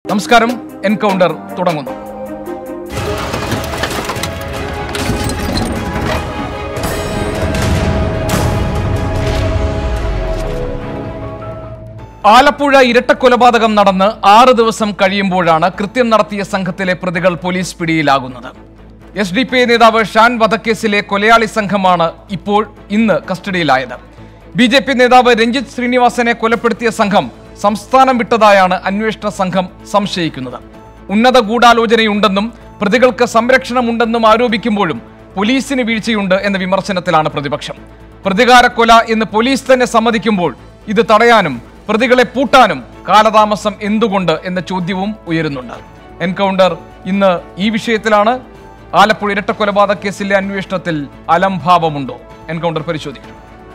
നമസ്കാരം എൻകൗണ്ടർ തുടങ്ങുന്നു ആലപ്പുഴ ഇരട്ടക്കൊലപാതകം നടന്ന് ആറ് ദിവസം കഴിയുമ്പോഴാണ് കൃത്യം നടത്തിയ സംഘത്തിലെ പ്രതികൾ പോലീസ് പിടിയിലാകുന്നത് എസ് ഡി പി ഐ നേതാവ് ഷാൻ വധക്കേസിലെ കൊലയാളി സംഘമാണ് ഇപ്പോൾ ഇന്ന് കസ്റ്റഡിയിലായത് ബി ജെ പി നേതാവ് രഞ്ജിത്ത് ശ്രീനിവാസനെ കൊലപ്പെടുത്തിയ സംഘം സംസ്ഥാനം വിട്ടതായാണ് അന്വേഷണ സംഘം സംശയിക്കുന്നത് ഉന്നത ഗൂഢാലോചനയുണ്ടെന്നും പ്രതികൾക്ക് സംരക്ഷണമുണ്ടെന്നും ആരോപിക്കുമ്പോഴും പോലീസിന് വീഴ്ചയുണ്ട് എന്ന വിമർശനത്തിലാണ് പ്രതിപക്ഷം പ്രതികാരക്കൊല എന്ന് പോലീസ് തന്നെ സമ്മതിക്കുമ്പോൾ ഇത് തടയാനും പ്രതികളെ പൂട്ടാനും കാലതാമസം എന്തുകൊണ്ട് എന്ന ചോദ്യവും ഉയരുന്നുണ്ട് എൻകൗണ്ടർ ഇന്ന് ഈ വിഷയത്തിലാണ് ആലപ്പുഴ ഇരട്ടക്കൊലപാതക കേസിലെ അന്വേഷണത്തിൽ അലംഭാവമുണ്ടോ എൻകൗണ്ടർ പരിശോധിക്കും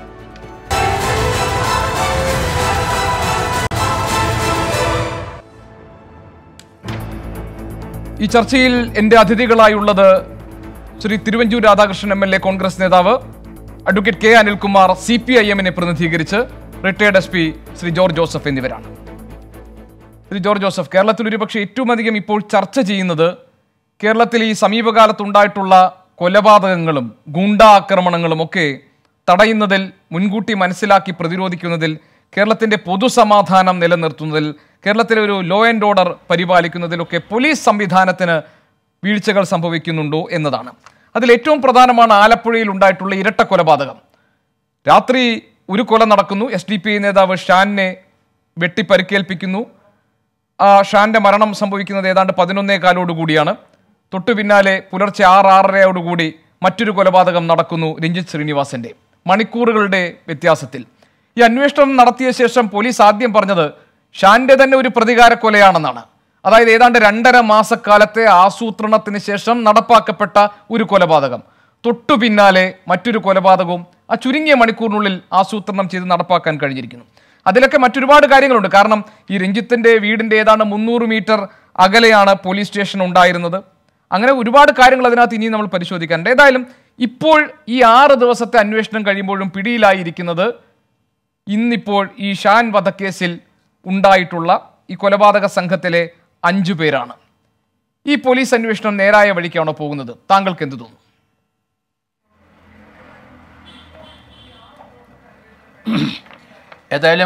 ഈ ചർച്ചയിൽ എന്റെ അതിഥികളായുള്ളത് Shri Thiruvanchoor Radhakrishnan M L A Congress നേതാവ് advocate K Anilkumar C P I എമ്മിനെ പ്രതിനിധീകരിച്ച് retired S P Shri George Joseph എന്നിവരാണ് ശ്രീ ജോർജ് ജോസഫ് കേരളത്തിൽ ഒരുപക്ഷെ ഏറ്റവും അധികം ഇപ്പോൾ ചർച്ച ചെയ്യുന്നത് കേരളത്തിൽ ഈ സമീപകാലത്തുണ്ടായിട്ടുള്ള കൊലപാതകങ്ങളും ഗുണ്ടാ ആക്രമണങ്ങളും ഒക്കെ തടയുന്നതിൽ മുൻകൂട്ടി മനസ്സിലാക്കി പ്രതിരോധിക്കുന്നതിൽ കേരളത്തിന്റെ പൊതുസമാധാനം നിലനിർത്തുന്നതിൽ കേരളത്തിലെ ഒരു ലോ ആൻഡ് ഓർഡർ പരിപാലിക്കുന്നതിലൊക്കെ പോലീസ് സംവിധാനത്തിന് വീഴ്ചകൾ സംഭവിക്കുന്നുണ്ടോ എന്നതാണ് അതിൽ ഏറ്റവും പ്രധാനമാണ് ആലപ്പുഴയിൽ ഉണ്ടായിട്ടുള്ള ഇരട്ട കൊലപാതകം രാത്രി ഒരു കൊല നടക്കുന്നു എസ് ഡി പി ഐ നേതാവ് ഷാനിനെ വെട്ടി പരിക്കേൽപ്പിക്കുന്നു ആ ഷാന്റെ മരണം സംഭവിക്കുന്നത് ഏതാണ്ട് പതിനൊന്നേ കാലോടുകൂടിയാണ് തൊട്ടു പിന്നാലെ പുലർച്ചെ ആറ് ആറരയോടുകൂടി മറ്റൊരു കൊലപാതകം നടക്കുന്നു രഞ്ജിത്ത് ശ്രീനിവാസന്റെ മണിക്കൂറുകളുടെ വ്യത്യാസത്തിൽ ഈ അന്വേഷണം നടത്തിയ ശേഷം പോലീസ് ആദ്യം പറഞ്ഞത് ഷാന്റെ തന്നെ ഒരു പ്രതികാര കൊലയാണെന്നാണ് അതായത് ഏതാണ്ട് രണ്ടര മാസക്കാലത്തെ ആസൂത്രണത്തിന് ശേഷം നടപ്പാക്കപ്പെട്ട ഒരു കൊലപാതകം തൊട്ടു പിന്നാലെ മറ്റൊരു കൊലപാതകവും ആ ചുരുങ്ങിയ മണിക്കൂറിനുള്ളിൽ ആസൂത്രണം ചെയ്ത് നടപ്പാക്കാൻ കഴിഞ്ഞിരിക്കുന്നു അതിലൊക്കെ മറ്റൊരുപാട് കാര്യങ്ങളുണ്ട് കാരണം ഈ രഞ്ജിത്തിന്റെ വീടിന്റെ ഏതാണ്ട് മുന്നൂറ് മീറ്റർ അകലെയാണ് പോലീസ് സ്റ്റേഷൻ ഉണ്ടായിരുന്നത് അങ്ങനെ ഒരുപാട് കാര്യങ്ങൾ അതിനകത്ത് ഇനി നമ്മൾ പരിശോധിക്കാനുണ്ട് ഏതായാലും ഇപ്പോൾ ഈ ആറ് ദിവസത്തെ അന്വേഷണം കഴിയുമ്പോഴും പിടിയിലായിരിക്കുന്നത് ഇന്നിപ്പോൾ ഈ ഷാൻ വധക്കേസിൽ ഉണ്ടായിട്ടുള്ള ഈ കൊലപാതക സംഘത്തിലെ അഞ്ചു പേരാണ് ഈ പോലീസ് അന്വേഷണം നേരായ വഴിക്കാണോ പോകുന്നത് താങ്കൾക്ക് എന്ത് തോന്നുന്നു ഏതായാലും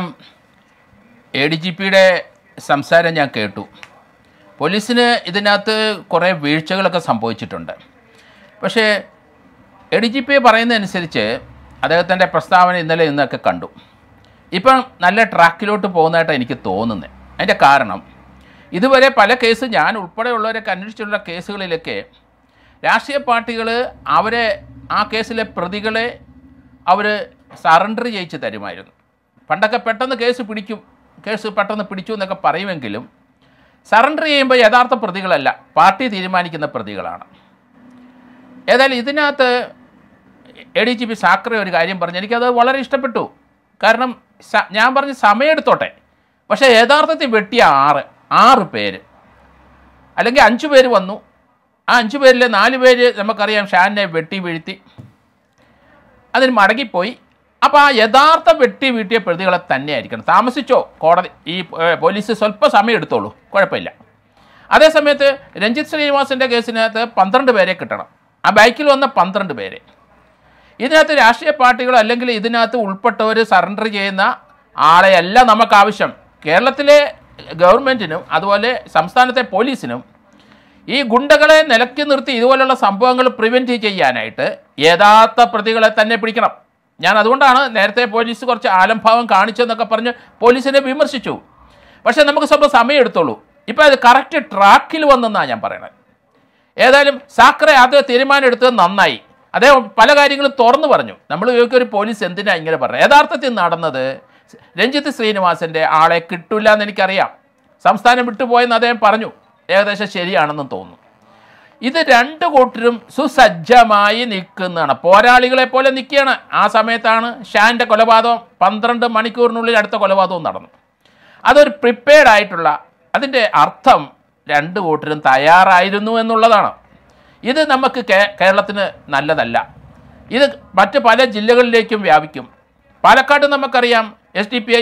എ ഡി ജി പിയുടെ സംസാരം ഞാൻ കേട്ടു പോലീസിന് ഇതിനകത്ത് കുറേ വീഴ്ചകളൊക്കെ സംഭവിച്ചിട്ടുണ്ട് പക്ഷേ എ ഡി ജി പി പറയുന്നതനുസരിച്ച് അദ്ദേഹത്തിൻ്റെ പ്രസ്താവന ഇന്നലെ ഇന്നൊക്കെ കണ്ടു ഇപ്പം നല്ല ട്രാക്കിലോട്ട് പോകുന്നതായിട്ട് എനിക്ക് തോന്നുന്നത് അതിൻ്റെ കാരണം ഇതുവരെ പല കേസ് ഞാൻ ഉൾപ്പെടെയുള്ളവരൊക്കെ അന്വേഷിച്ചിട്ടുള്ള കേസുകളിലൊക്കെ രാഷ്ട്രീയ പാർട്ടികൾ അവരെ ആ കേസിലെ പ്രതികളെ അവർ സറണ്ടർ ചെയ്യിച്ച് തരുമായിരുന്നു പണ്ടൊക്കെ പെട്ടെന്ന് കേസ് പിടിക്കും കേസ് പെട്ടെന്ന് പിടിച്ചു എന്നൊക്കെ പറയുമെങ്കിലും സറണ്ടർ ചെയ്യുമ്പോൾ യഥാർത്ഥ പ്രതികളല്ല പാർട്ടി തീരുമാനിക്കുന്ന പ്രതികളാണ് ഏതായാലും ഇതിനകത്ത് A D G P Sakhare ഒരു കാര്യം പറഞ്ഞു എനിക്കത് വളരെ ഇഷ്ടപ്പെട്ടു കാരണം സ- ഞാൻ പറഞ്ഞ് സമയമെടുത്തോട്ടെ പക്ഷേ യഥാർത്ഥത്തിൽ വെട്ടിയ ആറ് ആറ് പേര് അല്ലെങ്കിൽ അഞ്ച് പേര് വന്നു ആ അഞ്ച് പേരിൽ നാല് പേര് നമുക്കറിയാം ഷാനിനെ വെട്ടി വീഴ്ത്തി അതിന് മടങ്ങിപ്പോയി അപ്പോൾ ആ യഥാർത്ഥ വെട്ടി വീട്ടിയ പ്രതികളെ തന്നെയായിരിക്കണം താമസിച്ചോ കോടതി ഈ ഏ, പോലീസ് സ്വല്പം സമയം എടുത്തോളൂ കുഴപ്പമില്ല അതേസമയത്ത് രഞ്ജിത്ത് ശ്രീനിവാസിൻ്റെ കേസിനകത്ത് പന്ത്രണ്ട് പേരെ കിട്ടണം ആ ബൈക്കിൽ വന്ന പന്ത്രണ്ട് പേരെ ഇതിനകത്ത് രാഷ്ട്രീയ പാർട്ടികൾ അല്ലെങ്കിൽ ഇതിനകത്ത് ഉൾപ്പെട്ടവർ സറണ്ടർ ചെയ്യുന്ന ആളെയല്ല നമുക്ക് ആവശ്യം കേരളത്തിലെ ഗവൺമെൻറ്റിനും അതുപോലെ സംസ്ഥാനത്തെ പോലീസിനും ഈ ഗുണ്ടകളെ നിലക്കി നിർത്തി ഇതുപോലുള്ള സംഭവങ്ങൾ പ്രിവെൻറ്റ് ചെയ്യാനായിട്ട് യഥാർത്ഥ പ്രതികളെ തന്നെ പിടിക്കണം ഞാൻ അതുകൊണ്ടാണ് നേരത്തെ പോലീസ് കുറച്ച് ആലംഭാവം കാണിച്ചെന്നൊക്കെ പറഞ്ഞ് പോലീസിനെ വിമർശിച്ചു പക്ഷേ നമുക്ക് സ്വന്തം സമയം എടുത്തോളൂ ഇപ്പോൾ അത് കറക്റ്റ് ട്രാക്കിൽ വന്നെന്നാണ് ഞാൻ പറയണത് ഏതായാലും സാക്കറെ അത് തീരുമാനം എടുത്തത് നന്നായി അദ്ദേഹം പല കാര്യങ്ങളും തുറന്നു പറഞ്ഞു നമ്മൾ ചോദിക്കും ഒരു പോലീസ് എന്തിനാ ഇങ്ങനെ പറഞ്ഞത് യഥാർത്ഥത്തിൽ നടന്നത് രഞ്ജിത്ത് ശ്രീനിവാസൻ്റെ ആളെ കിട്ടില്ല എന്ന് എനിക്കറിയാം സംസ്ഥാനം വിട്ടുപോയെന്ന് അദ്ദേഹം പറഞ്ഞു ഏകദേശം ശരിയാണെന്നും തോന്നുന്നു ഇത് രണ്ട് കൂട്ടരും സുസജ്ജമായി നിൽക്കുന്നതാണ് പോരാളികളെ പോലെ നിൽക്കുകയാണ് ആ സമയത്താണ് ഷാൻ്റെ കൊലപാതകം പന്ത്രണ്ട് മണിക്കൂറിനുള്ളിൽ അടുത്ത കൊലപാതകവും നടന്നു അതൊരു പ്രിപ്പയർഡ് ആയിട്ടുള്ള അതിൻ്റെ അർത്ഥം രണ്ട് കൂട്ടരും തയ്യാറായിരുന്നു എന്നുള്ളതാണ് ഇത് നമുക്ക് കേ- കേരളത്തിന് നല്ലതല്ല ഇത് മറ്റ് പല ജില്ലകളിലേക്കും വ്യാപിക്കും പാലക്കാട് നമുക്കറിയാം എസ് ഡി പി ഐ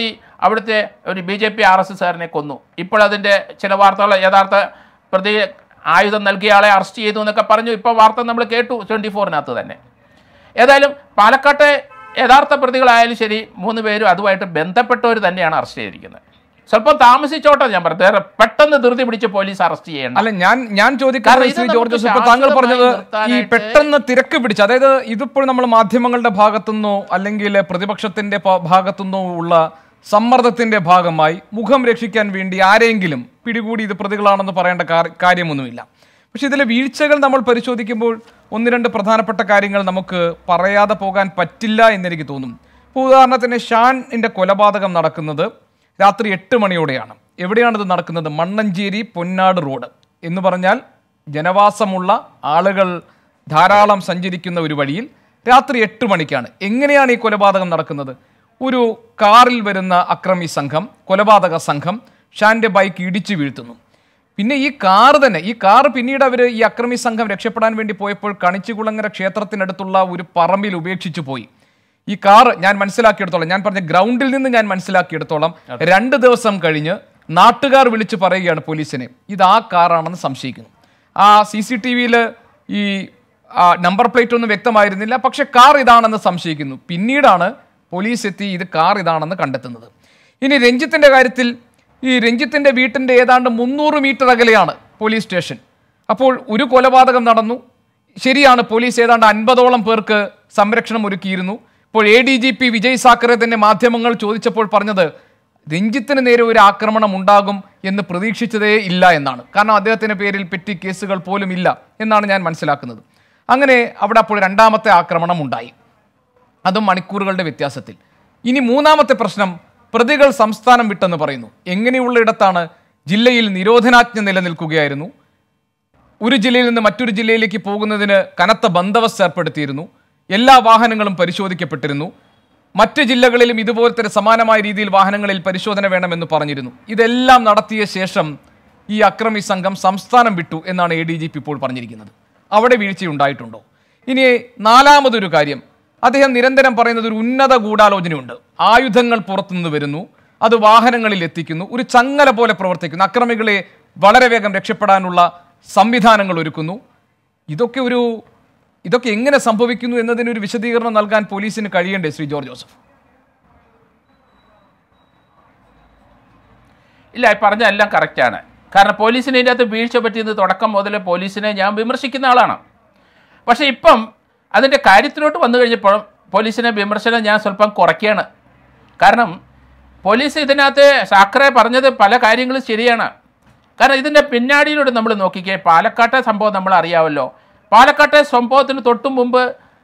അവിടുത്തെ ഒരു B J P R S എസ്സുകാരനെ കൊന്നു ഇപ്പോൾ അതിൻ്റെ ചില വാർത്തകൾ യഥാർത്ഥ പ്രതി ആയുധം നൽകിയ ആളെ അറസ്റ്റ് ചെയ്തു എന്നൊക്കെ പറഞ്ഞു ഇപ്പോൾ വാർത്ത നമ്മൾ കേട്ടു ട്വൻറ്റി ഫോറിനകത്ത് തന്നെ ഏതായാലും പാലക്കാട്ടെ യഥാർത്ഥ പ്രതികളായാലും ശരി മൂന്ന് പേരും അതുമായിട്ട് ബന്ധപ്പെട്ടവർ തന്നെയാണ് അറസ്റ്റ് ചെയ്തിരിക്കുന്നത് സ്വല്പം താമസിച്ചോട്ടെ ഞാൻ പറഞ്ഞത് വേറെ പെട്ടെന്ന് ധൃതി പിടിച്ച് പോലീസ് അറസ്റ്റ് ചെയ്യണം അല്ല ഞാൻ ഞാൻ ചോദിക്കുന്നത് കാരണം ഇത് ശ്രീ നമുക്ക് ജോർജ് ജോസഫ് ഇപ്പൊ താങ്കൾ പറഞ്ഞത് ശാശ്വതമായി ഈ നിർത്താനായിട്ട് പെട്ടെന്ന് തിരക്ക് പിടിച്ച് അതായത് ഇതിപ്പോൾ നമ്മൾ മാധ്യമങ്ങളുടെ ഭാഗത്തുനിന്നോ അല്ലെങ്കിൽ പ്രതിപക്ഷത്തിന്റെ പ- ഭാഗത്തുനിന്നോ ഉള്ള സമ്മർദ്ദത്തിന്റെ ഭാഗമായി മുഖം രക്ഷിക്കാൻ വേണ്ടി ആരെങ്കിലും പിടികൂടി ഇത് പ്രതികളാണെന്ന് പറയേണ്ട കാ- കാര്യമൊന്നുമില്ല പക്ഷെ ഇതിലെ വീഴ്ചകൾ നമ്മൾ പരിശോധിക്കുമ്പോൾ ഒന്ന് രണ്ട് പ്രധാനപ്പെട്ട കാര്യങ്ങൾ നമുക്ക് പറയാതെ പോകാൻ പറ്റില്ല എന്നെനിക്ക് തോന്നും ഇപ്പോൾ ഉദാഹരണത്തിന് ഷാനിന്റെ കൊലപാതകം നടക്കുന്നത് രാത്രി എട്ട് മണിയോടെയാണ് എവിടെയാണിത് നടക്കുന്നത് മണ്ണഞ്ചേരി പൊന്നാട് റോഡ് എന്ന് പറഞ്ഞാൽ ജനവാസമുള്ള ആളുകൾ ധാരാളം സഞ്ചരിക്കുന്ന ഒരു വഴിയിൽ രാത്രി എട്ട് മണിക്കാണ് എങ്ങനെയാണ് ഈ കൊലപാതകം നടക്കുന്നത് ഒരു കാറിൽ വരുന്ന അക്രമി സംഘം കൊലപാതക സംഘം ഷാന്റെ ബൈക്ക് ഇടിച്ചു വീഴ്ത്തുന്നു പിന്നെ ഈ കാർ തന്നെ ഈ കാർ പിന്നീട് അവർ ഈ അക്രമി സംഘം രക്ഷപ്പെടാൻ വേണ്ടി പോയപ്പോൾ കണിച്ചുകുളങ്ങര ക്ഷേത്രത്തിനടുത്തുള്ള ഒരു പറമ്പിൽ ഉപേക്ഷിച്ചു പോയി ഈ കാർ ഞാൻ മനസ്സിലാക്കിയെടുത്തോളം ഞാൻ പറഞ്ഞ ഗ്രൗണ്ടിൽ നിന്ന് ഞാൻ മനസ്സിലാക്കിയെടുത്തോളം രണ്ട് ദിവസം കഴിഞ്ഞ് നാട്ടുകാർ വിളിച്ചു പറയുകയാണ് പോലീസിനെ ഇത് ആ കാറാണെന്ന് സംശയിക്കുന്നു ആ സി സി ടി വിയിൽ ഈ ആ, നമ്പർ പ്ലേറ്റ് ഒന്നും വ്യക്തമായിരുന്നില്ല പക്ഷെ കാർ ഇതാണെന്ന് സംശയിക്കുന്നു പിന്നീടാണ് പോലീസ് എത്തി ഇത് കാർ ഇതാണെന്ന് കണ്ടെത്തുന്നത് ഇനി രഞ്ജിത്തിന്റെ കാര്യത്തിൽ ഈ രഞ്ജിത്തിന്റെ വീട്ടിന്റെ ഏതാണ്ട് മുന്നൂറ് മീറ്റർ അകലെയാണ് പോലീസ് സ്റ്റേഷൻ അപ്പോൾ ഒരു കൊലപാതകം നടന്നു ശരിയാണ് പോലീസ് ഏതാണ്ട് അൻപതോളം പേർക്ക് സംരക്ഷണം ഒരുക്കിയിരുന്നു ഇപ്പോൾ A D G P Vijay Sakhare തന്നെ മാധ്യമങ്ങൾ ചോദിച്ചപ്പോൾ പറഞ്ഞത് രഞ്ജിത്തിന് നേരെ ഒരു ആക്രമണം ഉണ്ടാകും എന്ന് പ്രതീക്ഷിച്ചതേ ഇല്ല എന്നാണ് കാരണം അദ്ദേഹത്തിന്റെ പേരിൽ പെറ്റി കേസുകൾ പോലും ഇല്ല എന്നാണ് ഞാൻ മനസ്സിലാക്കുന്നത് അങ്ങനെ അവിടെ അപ്പോൾ രണ്ടാമത്തെ ആക്രമണം ഉണ്ടായി അതും മണിക്കൂറുകളുടെ വ്യത്യാസത്തിൽ ഇനി മൂന്നാമത്തെ പ്രശ്നം പ്രതികൾ സംസ്ഥാനം വിട്ടെന്ന് പറയുന്നു എങ്ങനെയുള്ള ഇടത്താണ് ജില്ലയിൽ നിരോധനാജ്ഞ നിലനിൽക്കുകയായിരുന്നു ഒരു ജില്ലയിൽ നിന്ന് മറ്റൊരു ജില്ലയിലേക്ക് പോകുന്നതിന് കനത്ത ബന്ദവസ്ത് ഏർപ്പെടുത്തിയിരുന്നു എല്ലാ വാഹനങ്ങളും പരിശോധിക്കപ്പെട്ടിരുന്നു മറ്റ് ജില്ലകളിലും ഇതുപോലത്തെ സമാനമായ രീതിയിൽ വാഹനങ്ങളിൽ പരിശോധന വേണമെന്ന് പറഞ്ഞിരുന്നു ഇതെല്ലാം നടത്തിയ ശേഷം ഈ അക്രമി സംഘം സംസ്ഥാനം വിട്ടു എന്നാണ് എ ഡി ജി പി ഇപ്പോൾ പറഞ്ഞിരിക്കുന്നത് അവിടെ വീഴ്ചയുണ്ടായിട്ടുണ്ടോ ഇനി നാലാമതൊരു കാര്യം അദ്ദേഹം നിരന്തരം പറയുന്നത് ഒരു ഉന്നത ഗൂഢാലോചനയുണ്ട് ആയുധങ്ങൾ പുറത്തുനിന്ന് വരുന്നു അത് വാഹനങ്ങളിൽ എത്തിക്കുന്നു ഒരു ചങ്ങല പോലെ പ്രവർത്തിക്കുന്നു അക്രമികളെ വളരെ വേഗം രക്ഷപ്പെടാനുള്ള സംവിധാനങ്ങൾ ഒരുക്കുന്നു ഇതൊക്കെ ഒരു ഇതൊക്കെ എങ്ങനെ സംഭവിക്കുന്നു എന്നതിന് ഒരു വിശദീകരണം നൽകാൻ പോലീസിന് കഴിയണ്ടേ ശ്രീ ജോർജ് ജോസഫ് ഇല്ല ഈ പറഞ്ഞ എല്ലാം കറക്റ്റാണ് കാരണം പോലീസിന് ഇതിൻ്റെ അകത്ത് വീഴ്ച പറ്റിയത് തുടക്കം മുതൽ പോലീസിനെ ഞാൻ വിമർശിക്കുന്ന ആളാണ് പക്ഷേ ഇപ്പം അതിൻ്റെ കാര്യത്തിലോട്ട് വന്നു കഴിഞ്ഞപ്പോൾ പോലീസിനെ വിമർശനം ഞാൻ സ്വല്പം കുറയ്ക്കുകയാണ് കാരണം പോലീസ് ഇതിനകത്ത് സാക്കറെ പറഞ്ഞത് പല കാര്യങ്ങളും ശരിയാണ് കാരണം ഇതിൻ്റെ പിന്നാടിയിലൂടെ നമ്മൾ നോക്കിക്കേ പാലക്കാട്ടെ സംഭവം നമ്മൾ അറിയാമല്ലോ പാലക്കാട്ടെ സംഭവത്തിന് തൊട്ടും മുമ്പ്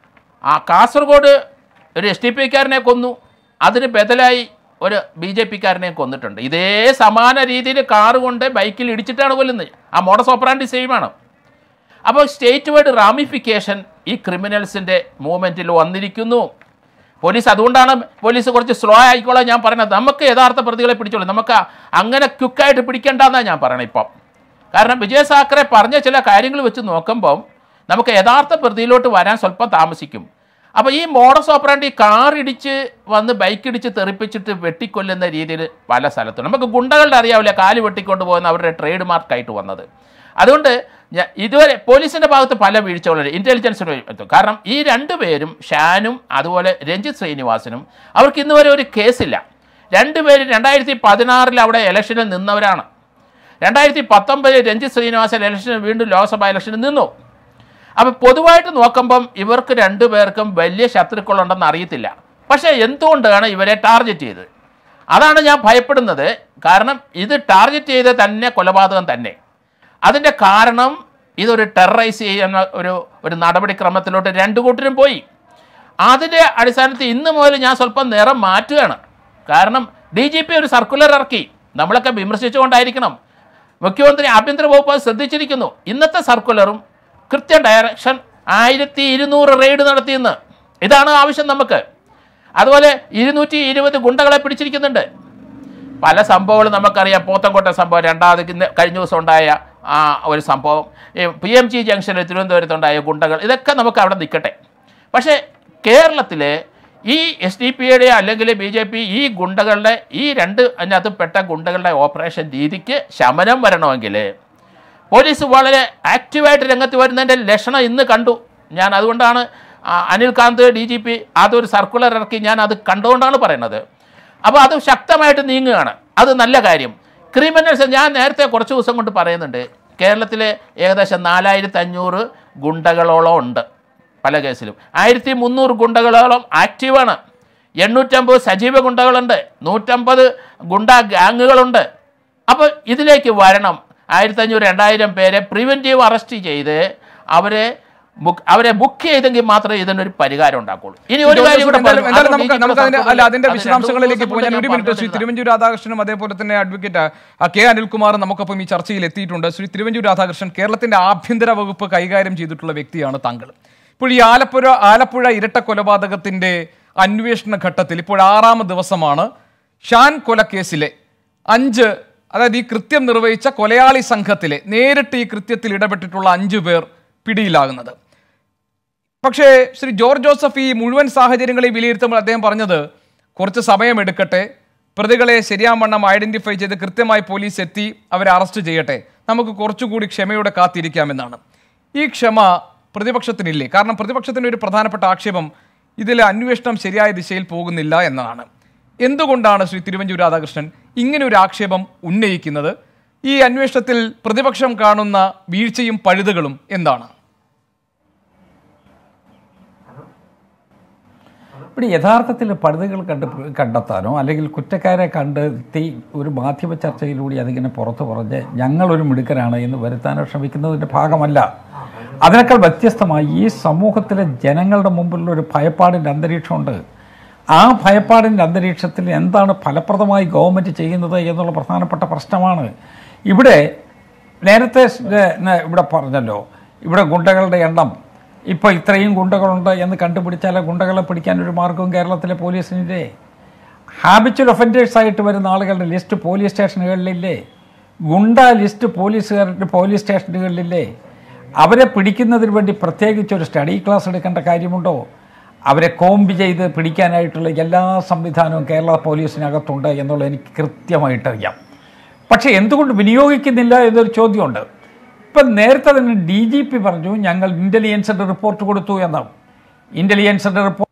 ആ കാസർഗോഡ് ഒരു എസ് ടി പിക്കാരനെ കൊന്നു അതിന് ബദലായി ഒരു ബി ജെ പിക്കാരനെ കൊന്നിട്ടുണ്ട് ഇതേ സമാന രീതിയിൽ കാറ് കൊണ്ട് ബൈക്കിൽ ഇടിച്ചിട്ടാണ് കൊല്ലുന്നത് ആ മോഡസ് ഓപ്പറാൻഡി സെയിമാണ് അപ്പോൾ സ്റ്റേറ്റ് വൈഡ് റാമിഫിക്കേഷൻ ഈ ക്രിമിനൽസിൻ്റെ മൂവ്മെൻറ്റിൽ വന്നിരിക്കുന്നു പോലീസ് അതുകൊണ്ടാണ് പോലീസ് കുറച്ച് സ്ലോ ആയിക്കോളാം ഞാൻ പറയുന്നത് നമുക്ക് യഥാർത്ഥ പ്രതികളെ പിടിച്ചോളൂ നമുക്ക് അങ്ങനെ ക്വിക്കായിട്ട് പിടിക്കേണ്ടെന്നാണ് ഞാൻ പറയണത് ഇപ്പം കാരണം വിജയ സാക്കറെ പറഞ്ഞ ചില കാര്യങ്ങൾ വെച്ച് നോക്കുമ്പം നമുക്ക് യഥാർത്ഥ പ്രതിയിലോട്ട് വരാൻ സ്വല്പം താമസിക്കും അപ്പോൾ ഈ മോഡസ് ഓപ്പറാണ്ട് ഈ കാർ ഇടിച്ച് വന്ന് ബൈക്ക് ഇടിച്ച് തെറിപ്പിച്ചിട്ട് വെട്ടിക്കൊല്ലുന്ന രീതിയിൽ പല സ്ഥലത്തും നമുക്ക് ഗുണ്ടകളുടെ അറിയാവില്ല കാല് വെട്ടിക്കൊണ്ട് പോകുന്ന അവരുടെ ട്രേഡ് മാർക്കായിട്ട് വന്നത് അതുകൊണ്ട് ഞാ- ഇതുവരെ പോലീസിൻ്റെ ഭാഗത്ത് പല വീഴ്ചകളുണ്ട് ഇൻ്റലിജൻസിന് കാരണം ഈ രണ്ടുപേരും ഷാനും അതുപോലെ രഞ്ജിത്ത് ശ്രീനിവാസനും അവർക്ക് ഇന്ന് വരെ ഒരു കേസില്ല രണ്ടുപേരും രണ്ടായിരത്തി പതിനാറിൽ അവിടെ ഇലക്ഷനിൽ നിന്നവരാണ് രണ്ടായിരത്തി പത്തൊമ്പതിൽ രഞ്ജിത്ത് ശ്രീനിവാസൻ ഇലക്ഷന് വീണ്ടും ലോക്സഭാ ഇലക്ഷനിൽ നിന്നു അപ്പം പൊതുവായിട്ട് നോക്കുമ്പം ഇവർക്ക് രണ്ടുപേർക്കും വലിയ ശത്രുക്കളുണ്ടെന്ന് അറിയത്തില്ല പക്ഷേ എന്തുകൊണ്ടാണ് ഇവരെ ടാർഗറ്റ് ചെയ്തത് അതാണ് ഞാൻ ഭയപ്പെടുന്നത് കാരണം ഇത് ടാർഗറ്റ് ചെയ്ത തന്നെ കൊലപാതകം തന്നെ അതിൻ്റെ കാരണം ഇതൊരു ടെററൈസ് ചെയ്യുന്ന ഒരു ഒരു നടപടിക്രമത്തിലോട്ട് രണ്ടു കൂട്ടരും പോയി അതിൻ്റെ അടിസ്ഥാനത്തിൽ ഇന്ന് മുതൽ ഞാൻ സ്വല്പം നിറം മാറ്റുകയാണ് കാരണം ഡി ജി പി ഒരു സർക്കുലർ ഇറക്കി നമ്മളൊക്കെ വിമർശിച്ചുകൊണ്ടായിരിക്കണം മുഖ്യമന്ത്രി ആഭ്യന്തര വകുപ്പ് അത് ശ്രദ്ധിച്ചിരിക്കുന്നു ഇന്നത്തെ സർക്കുലറും കൃത്യ ഡയറക്ഷൻ ആയിരത്തി ഇരുന്നൂറ് റെയ്ഡ് നടത്തിയെന്ന് ഇതാണ് ആവശ്യം നമുക്ക് അതുപോലെ ഇരുന്നൂറ്റി ഇരുപത് ഗുണ്ടകളെ പിടിച്ചിരിക്കുന്നുണ്ട് പല സംഭവങ്ങളും നമുക്കറിയാം പോത്തൻകോട്ട സംഭവം രണ്ടാമത് ഇന്ന് കഴിഞ്ഞ ദിവസം ഉണ്ടായ ആ ഒരു സംഭവം പി എം ജി ജംഗ്ഷനിൽ തിരുവനന്തപുരത്തുണ്ടായ ഗുണ്ടകൾ ഇതൊക്കെ നമുക്ക് അവിടെ നിൽക്കട്ടെ പക്ഷേ കേരളത്തിലെ ഈ എസ് ഡി പിയുടെ അല്ലെങ്കിൽ ബി ജെ പി ഈ ഗുണ്ടകളുടെ ഈ രണ്ട് അതിനകത്ത് പെട്ട ഗുണ്ടകളുടെ ഓപ്പറേഷൻ രീതിക്ക് ശമനം വരണമെങ്കിൽ പോലീസ് വളരെ ആക്റ്റീവായിട്ട് രംഗത്ത് വരുന്നതിൻ്റെ ലക്ഷണം ഇന്ന് കണ്ടു ഞാൻ അതുകൊണ്ടാണ് ആ, Anil Kanth D G P അതൊരു സർക്കുലർ ഇറക്കി ഞാൻ അത് കണ്ടുകൊണ്ടാണ് പറയുന്നത് അപ്പോൾ അത് ശക്തമായിട്ട് നീങ്ങുകയാണ് അത് നല്ല കാര്യം ക്രിമിനൽസ് ഞാൻ നേരത്തെ കുറച്ച് ദിവസം കൊണ്ട് പറയുന്നുണ്ട് കേരളത്തിലെ ഏകദേശം നാലായിരത്തി അഞ്ഞൂറ് ഗുണ്ടകളോളം ഉണ്ട് പല കേസിലും ആയിരത്തി മുന്നൂറ് ഗുണ്ടകളോളം ആക്റ്റീവാണ് എണ്ണൂറ്റമ്പത് സജീവ ഗുണ്ടകളുണ്ട് നൂറ്റമ്പത് ഗുണ്ട ഗ്യാങ്ങുകളുണ്ട് അപ്പോൾ ഇതിലേക്ക് വരണം ആയിരത്തഞ്ഞൂറ് രണ്ടായിരം പേരെ പ്രിവെൻറ്റീവ് അറസ്റ്റ് ചെയ്ത് അവരെ ബുക്ക് അവരെ ബുക്ക് ചെയ്തെങ്കിൽ മാത്രമേ ഇതിനൊരു പരിഹാരം ഉണ്ടാക്കുള്ളൂ ഇനി ഒരു കാര്യം കൂടെ എന്തായാലും- പറഞ്ഞു. എന്തായാലും അത് നമുക്ക് DGP നമുക്ക് അതിന്റെ അല്ല സർക്കുലർ അതിന്റെ അത് രണ്ട് വിശദാംശങ്ങളിലേക്ക് ദിവസം പോയി ഞാൻ കൊണ്ട് ഒരു ഞാൻ മിനിറ്റ് ശ്രീ പറഞ്ഞിരുന്നതാണ്. തിരുവഞ്ചൂർ രാധാകൃഷ്ണനും അതേപോലെ തന്നെ അഡ്വക്കേറ്റ് ആ, കെ അനിൽകുമാറും നമുക്കൊപ്പം ഈ ചർച്ചയിൽ എത്തിയിട്ടുണ്ട് ശ്രീ തിരുവഞ്ചൂർ രാധാകൃഷ്ണൻ കേരളത്തിന്റെ ആഭ്യന്തര വകുപ്പ് കൈകാര്യം ചെയ്തിട്ടുള്ള വ്യക്തിയാണ് താങ്കൾ ഇപ്പോൾ ഈ ആലപ്പുഴ ആലപ്പുഴ ഇരട്ട കൊലപാതകത്തിന്റെ അന്വേഷണ ഘട്ടത്തിൽ ഇപ്പോൾ ആറാമത് ദിവസമാണ് ഷാൻ കൊലക്കേസിലെ അഞ്ച് അതായത് ഈ കൃത്യം നിർവഹിച്ച കൊലയാളി സംഘത്തിലെ നേരിട്ട് ഈ കൃത്യത്തിൽ ഇടപെട്ടിട്ടുള്ള അഞ്ചു പേർ പിടിയിലാകുന്നത് പക്ഷേ ശ്രീ ജോർജ് ജോസഫ് ഈ മുഴുവൻ സാഹചര്യങ്ങളെയും വിലയിരുത്തുമ്പോൾ അദ്ദേഹം പറഞ്ഞത് കുറച്ച് സമയമെടുക്കട്ടെ പ്രതികളെ ശരിയാവണ്ണം ഐഡന്റിഫൈ ചെയ്ത് കൃത്യമായി പോലീസ് എത്തി അവരെ അറസ്റ്റ് ചെയ്യട്ടെ നമുക്ക് കുറച്ചുകൂടി ക്ഷമയോടെ കാത്തിരിക്കാമെന്നാണ് ഈ ക്ഷമ പ്രതിപക്ഷത്തിനില്ലേ കാരണം പ്രതിപക്ഷത്തിൻ്റെ ഒരു പ്രധാനപ്പെട്ട ആക്ഷേപം ഇതിൽ അന്വേഷണം ശരിയായ ദിശയിൽ പോകുന്നില്ല എന്നതാണ് എന്തുകൊണ്ടാണ് ശ്രീ തിരുവഞ്ചൂർ രാധാകൃഷ്ണൻ ഇങ്ങനെ ഒരു ആക്ഷേപം ഉന്നയിക്കുന്നത് ഈ അന്വേഷണത്തിൽ പ്രതിപക്ഷം കാണുന്ന വീഴ്ചയും പഴുതുകളും എന്താണ് ഇവിടെ യഥാർത്ഥത്തിൽ പഴുതുകൾ കണ്ട് കണ്ടെത്താനോ അല്ലെങ്കിൽ കുറ്റക്കാരെ കണ്ടെത്തി ഒരു മാധ്യമ ചർച്ചയിലൂടെ അതിങ്ങനെ പുറത്തു പറഞ്ഞ് ഞങ്ങളൊരു മിടുക്കരാണ് എന്ന് വരുത്താനോ ശ്രമിക്കുന്നതിൻ്റെ ഭാഗമല്ല അതിനേക്കാൾ വ്യത്യസ്തമായി ഈ സമൂഹത്തിലെ ജനങ്ങളുടെ മുമ്പിലുള്ള ഒരു ഭയപ്പാടിൻ്റെ അന്തരീക്ഷമുണ്ട് ആ ഭയപ്പാടിൻ്റെ അന്തരീക്ഷത്തിൽ എന്താണ് ഫലപ്രദമായി ഗവൺമെൻറ് ചെയ്യുന്നത് എന്നുള്ള പ്രധാനപ്പെട്ട പ്രശ്നമാണ് ഇവിടെ നേരത്തെ സ് ന- ഇവിടെ പറഞ്ഞല്ലോ ഇവിടെ ഗുണ്ടകളുടെ എണ്ണം ഇപ്പോൾ ഇത്രയും ഗുണ്ടകളുണ്ട് എന്ന് കണ്ടുപിടിച്ചാൽ ആ ഗുണ്ടകളെ പിടിക്കാൻ ഒരു മാർഗവും കേരളത്തിലെ പോലീസിനില്ലേ ഹാബിച്വൽ ഒഫൻഡേഴ്സ് ആയിട്ട് വരുന്ന ആളുകളുടെ ലിസ്റ്റ് പോലീസ് സ്റ്റേഷനുകളിലില്ലേ ഗുണ്ട ലിസ്റ്റ് പോലീസുകാരുടെ പോലീസ് സ്റ്റേഷനുകളിലില്ലേ അവരെ പിടിക്കുന്നതിന് വേണ്ടി പ്രത്യേകിച്ച് ഒരു സ്റ്റഡി ക്ലാസ് എടുക്കേണ്ട കാര്യമുണ്ടോ അവരെ കോമ്പ് ചെയ്ത് പിടിക്കാനായിട്ടുള്ള എല്ലാ സംവിധാനവും കേരള പോലീസിനകത്തുണ്ട് എന്നുള്ളത് എനിക്ക് കൃത്യമായിട്ട് അറിയാം പക്ഷേ എന്തുകൊണ്ട് വിനിയോഗിക്കുന്നില്ല എന്നൊരു ചോദ്യമുണ്ട് ഇപ്പം നേരത്തെ തന്നെ ഡി ജി പി പറഞ്ഞു ഞങ്ങൾ ഇൻ്റലിജൻസിൻ്റെ റിപ്പോർട്ട് കൊടുത്തു എന്ന് ഇൻ്റലിജൻസിൻ്റെ റിപ്പോർട്ട്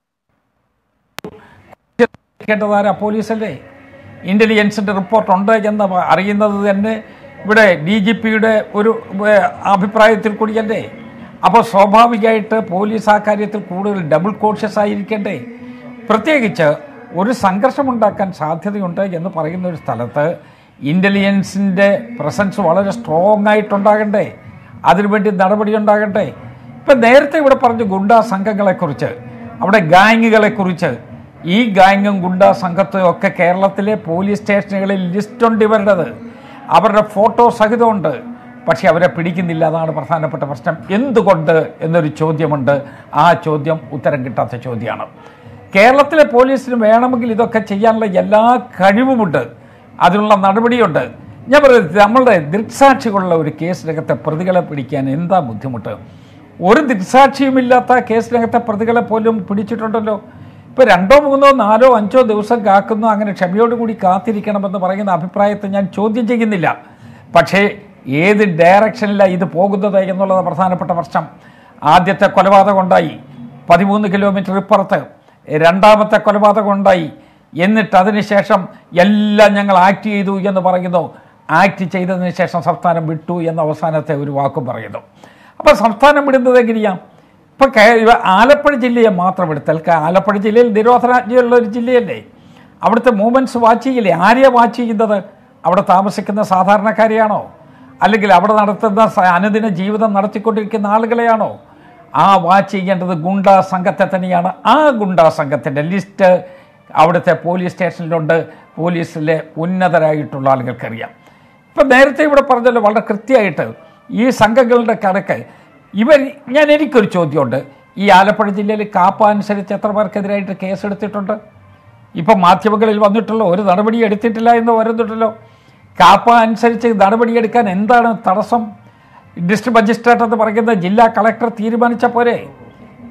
കേട്ടതാരാ പോലീസല്ലേ ഇൻ്റലിജൻസിൻ്റെ റിപ്പോർട്ടുണ്ട് എന്ന് പ- അറിയുന്നത് തന്നെ ഇവിടെ ഡി ജി പിയുടെ ഒരു ഏ, അഭിപ്രായത്തിൽ കൂടിയല്ലേ അപ്പോൾ സ്വാഭാവികമായിട്ട് പോലീസ് ആ കാര്യത്തിൽ കൂടുതൽ ഡബിൾ കോൺഷ്യസ് ആയിരിക്കണ്ടേ പ്രത്യേകിച്ച് ഒരു സംഘർഷമുണ്ടാക്കാൻ സാധ്യതയുണ്ട് എന്ന് പറയുന്ന ഒരു സ്ഥലത്ത് ഇൻ്റലിജൻസിൻ്റെ പ്രസൻസ് വളരെ സ്ട്രോങ് ആയിട്ടുണ്ടാകണ്ടേ അതിനുവേണ്ടി നടപടി ഉണ്ടാകട്ടെ ഇപ്പം നേരത്തെ ഇവിടെ പറഞ്ഞു ഗുണ്ടാ സംഘങ്ങളെക്കുറിച്ച് അവിടെ ഗാങ്ങുകളെക്കുറിച്ച് ഈ ഗാങ്ങും ഗുണ്ടാ സംഘത്തും ഒക്കെ കേരളത്തിലെ പോലീസ് സ്റ്റേഷനുകളിൽ ലിസ്റ്റുണ്ട് ഇവരുടേത് അവരുടെ ഫോട്ടോ സഹിതമുണ്ട് പക്ഷെ അവരെ പിടിക്കുന്നില്ല അതാണ് പ്രധാനപ്പെട്ട പ്രശ്നം എന്തുകൊണ്ട് എന്നൊരു ചോദ്യമുണ്ട് ആ ചോദ്യം ഉത്തരം കിട്ടാത്ത ചോദ്യമാണ് കേരളത്തിലെ പോലീസിന് വേണമെങ്കിൽ ഇതൊക്കെ ചെയ്യാനുള്ള എല്ലാ കഴിവുമുണ്ട് അതിനുള്ള നടപടിയുണ്ട് ഞാൻ പറയുന്നത് നമ്മളുടെ ദൃക്സാക്ഷികളുള്ള ഒരു കേസിനകത്തെ പ്രതികളെ പിടിക്കാൻ എന്താ ബുദ്ധിമുട്ട് ഒരു ദൃക്സാക്ഷിയുമില്ലാത്ത കേസിനകത്തെ പ്രതികളെ പോലും പിടിച്ചിട്ടുണ്ടല്ലോ ഇപ്പോൾ രണ്ടോ മൂന്നോ നാലോ അഞ്ചോ ദിവസം കാക്കുന്നു അങ്ങനെ ക്ഷമയോടുകൂടി കാത്തിരിക്കണമെന്ന് പറയുന്ന അഭിപ്രായത്തെ ഞാൻ ചോദ്യം ചെയ്യുന്നില്ല പക്ഷേ ഏത് ഡയറക്ഷനിലാണ് ഇത് പോകുന്നത് എന്നുള്ളത് പ്രധാനപ്പെട്ട പ്രശ്നം ആദ്യത്തെ കൊലപാതകം ഉണ്ടായി പതിമൂന്ന് കിലോമീറ്റർ ഇപ്പുറത്ത് രണ്ടാമത്തെ കൊലപാതകം ഉണ്ടായി എന്നിട്ട് അതിനുശേഷം എല്ലാം ഞങ്ങൾ ആക്ട് ചെയ്തു എന്ന് പറയുന്നു ആക്ട് ചെയ്തതിന് ശേഷം സംസ്ഥാനം വിട്ടു എന്ന അവസാനത്തെ ഒരു വാക്കും പറയുന്നു അപ്പോൾ സംസ്ഥാനം വിടുന്നത് എങ്ങനെയാണ് ഇപ്പം കേ- ആലപ്പുഴ ജില്ലയെ മാത്രം എടുത്താൽ ക- ആലപ്പുഴ ജില്ലയിൽ നിരോധനാജ്ഞയുള്ള ഒരു ജില്ലയല്ലേ അവിടുത്തെ മൂവ്മെൻറ്റ്സ് വാച്ച് ചെയ്യില്ലേ ആരെയാ വാച്ച് ചെയ്യുന്നത് അവിടെ താമസിക്കുന്ന സാധാരണക്കാരെയാണോ അല്ലെങ്കിൽ അവിടെ നടത്തുന്ന സ- അനുദിന ജീവിതം നടത്തിക്കൊണ്ടിരിക്കുന്ന ആളുകളെയാണോ ആ വാച്ച് ചെയ്യേണ്ടത് ഗുണ്ടാ സംഘത്തെ തന്നെയാണ് ആ ഗുണ്ടാ സംഘത്തിൻ്റെ ലിസ്റ്റ് അവിടുത്തെ പോലീസ് സ്റ്റേഷനിലുണ്ട് പോലീസിലെ ഉന്നതരായിട്ടുള്ള ആളുകൾക്കറിയാം ഇപ്പം നേരത്തെ ഇവിടെ പറഞ്ഞല്ലോ വളരെ കൃത്യമായിട്ട് ഈ സംഘങ്ങളുടെ കണക്ക് ഇവർ ഞാൻ എനിക്കൊരു ചോദ്യമുണ്ട് ഈ ആലപ്പുഴ ജില്ലയിൽ കാപ്പ അനുസരിച്ച് എത്ര പേർക്കെതിരായിട്ട് കേസെടുത്തിട്ടുണ്ട് ഇപ്പം മാധ്യമങ്ങളിൽ വന്നിട്ടുള്ള ഒരു നടപടി എടുത്തിട്ടില്ല എന്ന് വരുന്നുണ്ടല്ലോ കാപ്പ അനുസരിച്ച് നടപടിയെടുക്കാൻ എന്താണ് തടസ്സം ഡിസ്ട്രിക്ട് മജിസ്ട്രേറ്റ് എന്ന് പറയുന്ന ജില്ലാ കളക്ടർ തീരുമാനിച്ച പോരെ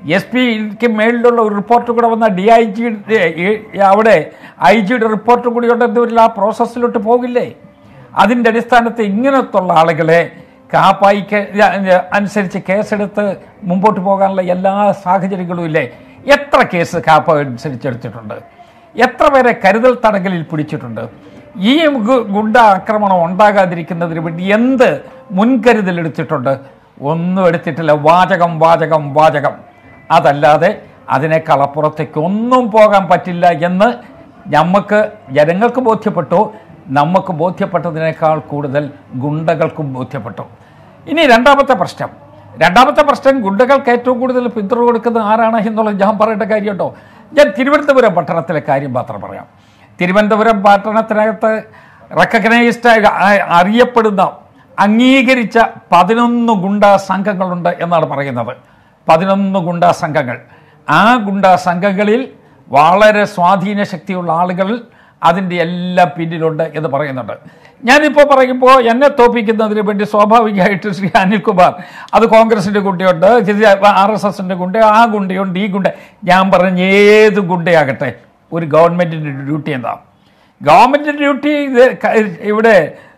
എസ് പിക്ക് മേളിലുള്ള ഒരു റിപ്പോർട്ട് കൂടെ വന്ന ഡി ഐ ജി അവിടെ ഐ ജിയുടെ റിപ്പോർട്ട് കൂടി ഉണ്ടെങ്കിൽ ആ പ്രോസസ്സിലോട്ട് പോകില്ലേ അതിൻ്റെ അടിസ്ഥാനത്തിൽ ഇങ്ങനത്തുള്ള ആളുകളെ കാപ്പായിക്ക് അനുസരിച്ച് കേസെടുത്ത് മുമ്പോട്ട് പോകാനുള്ള എല്ലാ സാഹചര്യങ്ങളും ഇല്ലേ എത്ര കേസ് കാപ്പ അനുസരിച്ച് എടുത്തിട്ടുണ്ട് എത്ര പേരെ കരുതൽ തടങ്കലിൽ പിടിച്ചിട്ടുണ്ട് ഈ ഗു- ഗുണ്ട ആക്രമണം ഉണ്ടാകാതിരിക്കുന്നതിന് വേണ്ടി എന്ത് മുൻകരുതൽ എടുത്തിട്ടുണ്ട് ഒന്നും എടുത്തിട്ടില്ല വാചകം വാചകം വാചകം അതല്ലാതെ അതിനേക്കാൾ അപ്പുറത്തേക്ക് ഒന്നും പോകാൻ പറ്റില്ല എന്ന് നമുക്ക് ജനങ്ങൾക്ക് ബോധ്യപ്പെട്ടു നമുക്ക് ബോധ്യപ്പെട്ടതിനേക്കാൾ കൂടുതൽ ഗുണ്ടകൾക്കും ബോധ്യപ്പെട്ടു ഇനി രണ്ടാമത്തെ പ്രശ്നം രണ്ടാമത്തെ പ്രശ്നം ഗുണ്ടകൾക്ക് ഏറ്റവും കൂടുതൽ പിന്തുണ കൊടുക്കുന്നത് ആരാണ് എന്നുള്ളത് ഞാൻ പറയേണ്ട കാര്യമുണ്ടോ ഞാൻ തിരുവനന്തപുരം പട്ടണത്തിലെ കാര്യം മാത്രം പറയാം തിരുവനന്തപുരം പട്ടണത്തിനകത്ത് റെക്കഗ്നൈസ്ഡ് അറിയപ്പെടുന്ന അംഗീകരിച്ച പതിനൊന്ന് ഗുണ്ടാ സംഘങ്ങളുണ്ട് എന്നാണ് പറയുന്നത് പതിനൊന്ന് ഗുണ്ടാ സംഘങ്ങൾ ആ ഗുണ്ടാ സംഘങ്ങളിൽ വളരെ സ്വാധീന ശക്തിയുള്ള ആളുകൾ അതിൻ്റെ എല്ലാം പിന്നിലുണ്ട് എന്ന് പറയുന്നുണ്ട് ഞാനിപ്പോൾ പറയുമ്പോൾ എന്നെ തോപ്പിക്കുന്നതിന് വേണ്ടി സ്വാഭാവികമായിട്ട് ശ്രീ അനിൽകുമാർ അത് കോൺഗ്രസിൻ്റെ ഗുണ്ടയുണ്ട് ആർ എസ് എസിൻ്റെ ഗുണ്ട ആ ഗുണ്ടയുണ്ട് ഈ ഗുണ്ട ഞാൻ പറഞ്ഞ ഏത് ഗുണ്ടയാകട്ടെ ഒരു ഗവൺമെൻറ്റിൻ്റെ ഡ്യൂട്ടി എന്താ ഗവൺമെൻറ് ഡ്യൂട്ടി ഇത് ക- ഇവിടെ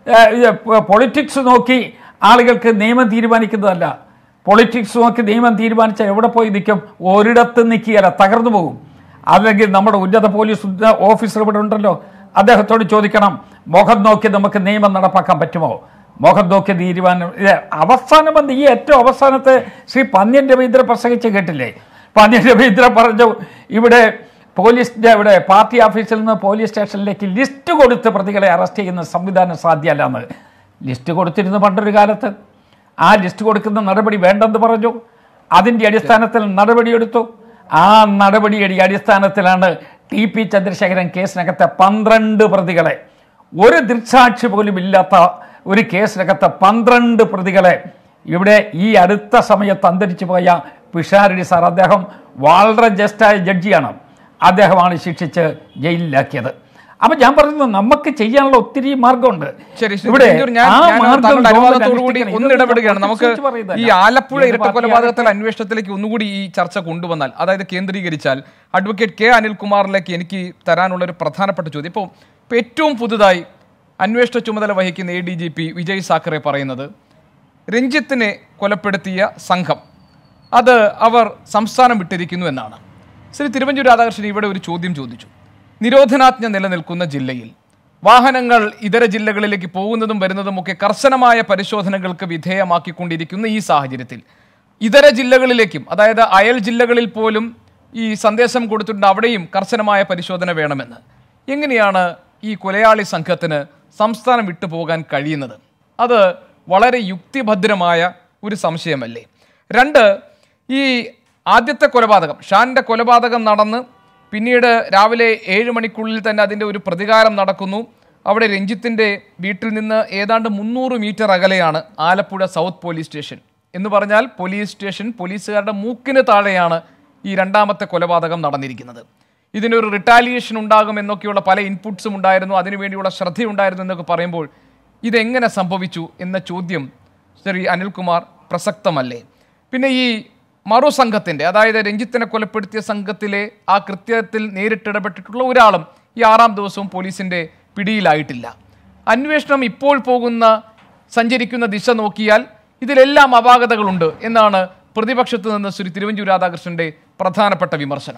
പൊളിറ്റിക്സ് നോക്കി ആളുകൾക്ക് നിയമം തീരുമാനിക്കുന്നതല്ല പൊളിറ്റിക്സ് നോക്കി നിയമം തീരുമാനിച്ചാൽ എവിടെ പോയി നിൽക്കും ഒരിടത്ത് നിൽക്കുകയല്ല തകർന്നു പോകും അല്ലെങ്കിൽ നമ്മുടെ ഉന്നത പോലീസ് ഉന്ന- ഓഫീസർ ഇവിടെ ഉണ്ടല്ലോ അദ്ദേഹത്തോട് ചോദിക്കണം മുഖം നോക്കി നമുക്ക് നിയമം നടപ്പാക്കാൻ പറ്റുമോ മുഖം നോക്കി തീരുമാനം ഇത് അവസാനം വന്ന് ഈ ഏറ്റവും അവസാനത്തെ ശ്രീ പന്ന്യൻ രവീന്ദ്ര പ്രസംഗിച്ച് കേട്ടില്ലേ പന്ന്യൻ രവീന്ദ്ര പറഞ്ഞു ഇവിടെ പോലീസിന്റെ ഇവിടെ പാർട്ടി ഓഫീസിൽ നിന്ന് പോലീസ് സ്റ്റേഷനിലേക്ക് ലിസ്റ്റ് കൊടുത്ത് പ്രതികളെ അറസ്റ്റ് ചെയ്യുന്ന സംവിധാനം സാധ്യമല്ലെന്ന് ലിസ്റ്റ് കൊടുത്തിരുന്നു പണ്ടൊരു കാലത്ത് ആ ലിസ്റ്റ് കൊടുക്കുന്ന നടപടി വേണ്ടെന്ന് പറഞ്ഞു അതിൻ്റെ അടിസ്ഥാനത്തിൽ നടപടിയെടുത്തു ആ നടപടിയുടെ അടിസ്ഥാനത്തിലാണ് ടി പി ചന്ദ്രശേഖരൻ കേസിനകത്തെ പന്ത്രണ്ട് പ്രതികളെ ഒരു ദൃക്സാക്ഷി പോലും ഇല്ലാത്ത ഒരു കേസിനകത്ത് പന്ത്രണ്ട് പ്രതികളെ ഇവിടെ ഈ അടുത്ത സമയത്ത് അന്തരിച്ചു പോയ പിഷാരടി സാർ അദ്ദേഹം വളരെ ജസ്റ്റായ ജഡ്ജിയാണ് അദ്ദേഹമാണ് ശിക്ഷിച്ച് ജയിലിലാക്കിയത് അപ്പൊ ഞാൻ പറയുന്നത് നമുക്ക് ചെയ്യാനുള്ള ഒത്തിരി മാർഗമുണ്ട് ശരി ശ്രീ ഇവിടെ തിരുവഞ്ചൂർ, ഞാൻ ആ ഞാൻ മാർഗ്ഗം താങ്കളുടെ ഗവൺമെന്റ് അനുവാദത്തോടു കൂടി അനുഷ്ഠിക്കണം. ഒന്ന് ഇതൊന്നും ഇടപെടുകയാണ് ഞാൻ നമുക്ക് പ്രത്യേകിച്ച് പറയുന്നതല്ല. ഈ ആലപ്പുഴ ഏത് ഇരട്ട പാർട്ടിയാകട്ടെ, കൊലപാതകത്തിൽ അന്വേഷണത്തിലേക്ക് ഒന്നുകൂടി ഈ ചർച്ച കൊണ്ടുവന്നാൽ അതായത് കേന്ദ്രീകരിച്ചാൽ അഡ്വക്കേറ്റ് കെ അനിൽകുമാറിലേക്ക് എനിക്ക് തരാനുള്ള ഒരു പ്രധാനപ്പെട്ട ചോദ്യം ഇപ്പോൾ ഇപ്പോൾ ഏറ്റവും പുതുതായി അന്വേഷണ ചുമതല വഹിക്കുന്ന A D G P Vijay Sakhare പറയുന്നത് രഞ്ജിത്തിനെ കൊലപ്പെടുത്തിയ സംഘം അത് അവർ സംസ്ഥാനം വിട്ടിരിക്കുന്നു എന്നാണ് ശ്രീ തിരുവഞ്ചൂർ രാധാകൃഷ്ണൻ ഇവിടെ ഒരു ചോദ്യം ചോദിച്ചു നിരോധനാജ്ഞ നിലനിൽക്കുന്ന ജില്ലയിൽ വാഹനങ്ങൾ ഇതര ജില്ലകളിലേക്ക് പോകുന്നതും വരുന്നതും ഒക്കെ കർശനമായ പരിശോധനകൾക്ക് വിധേയമാക്കിക്കൊണ്ടിരിക്കുന്ന ഈ സാഹചര്യത്തിൽ ഇതര ജില്ലകളിലേക്കും അതായത് അയൽ ജില്ലകളിൽ പോലും ഈ സന്ദേശം കൊടുത്തിട്ടുണ്ട് അവിടെയും കർശനമായ പരിശോധന വേണമെന്ന് എങ്ങനെയാണ് ഈ കൊലയാളി സംഘത്തിന് സംസ്ഥാനം വിട്ടുപോകാൻ കഴിയുന്നത് അത് വളരെ യുക്തിഭദ്രമായ ഒരു സംശയമല്ലേ രണ്ട് ഈ ആദ്യത്തെ കൊലപാതകം ഷാന്റെ കൊലപാതകം നടന്ന് പിന്നീട് രാവിലെ ഏഴ് മണിക്കുള്ളിൽ തന്നെ അതിൻ്റെ ഒരു പ്രതികാരം നടക്കുന്നു അവിടെ രഞ്ജിത്തിൻ്റെ വീട്ടിൽ നിന്ന് ഏതാണ്ട് മുന്നൂറ് മീറ്റർ അകലെയാണ് ആലപ്പുഴ സൗത്ത് പോലീസ് സ്റ്റേഷൻ എന്ന് പറഞ്ഞാൽ പോലീസ് സ്റ്റേഷൻ പോലീസുകാരുടെ മൂക്കിന് താഴെയാണ് ഈ രണ്ടാമത്തെ കൊലപാതകം നടന്നിരിക്കുന്നത് ഇതിനൊരു റിട്ടാലിയേഷൻ ഉണ്ടാകും എന്നൊക്കെയുള്ള പല ഇൻപുട്സും ഉണ്ടായിരുന്നു അതിനുവേണ്ടിയുള്ള ശ്രദ്ധയുണ്ടായിരുന്നു എന്നൊക്കെ പറയുമ്പോൾ ഇതെങ്ങനെ സംഭവിച്ചു എന്ന ചോദ്യം ശ്രീ അനിൽകുമാർ പ്രസക്തമല്ലേ പിന്നെ ഈ മറു സംഘത്തിൻ്റെ അതായത് രഞ്ജിത്തിനെ കൊലപ്പെടുത്തിയ സംഘത്തിലെ ആ കൃത്യത്തിൽ നേരിട്ടിടപെട്ടിട്ടുള്ള ഒരാളും ഈ ആറാം ദിവസവും പോലീസിൻ്റെ പിടിയിലായിട്ടില്ല അന്വേഷണം ഇപ്പോൾ പോകുന്ന സഞ്ചരിക്കുന്ന ദിശ നോക്കിയാൽ ഇതിലെല്ലാം അപാകതകളുണ്ട് എന്നാണ് പ്രതിപക്ഷത്ത് നിന്ന് ശ്രീ തിരുവഞ്ചൂർ രാധാകൃഷ്ണന്റെ പ്രധാനപ്പെട്ട വിമർശനം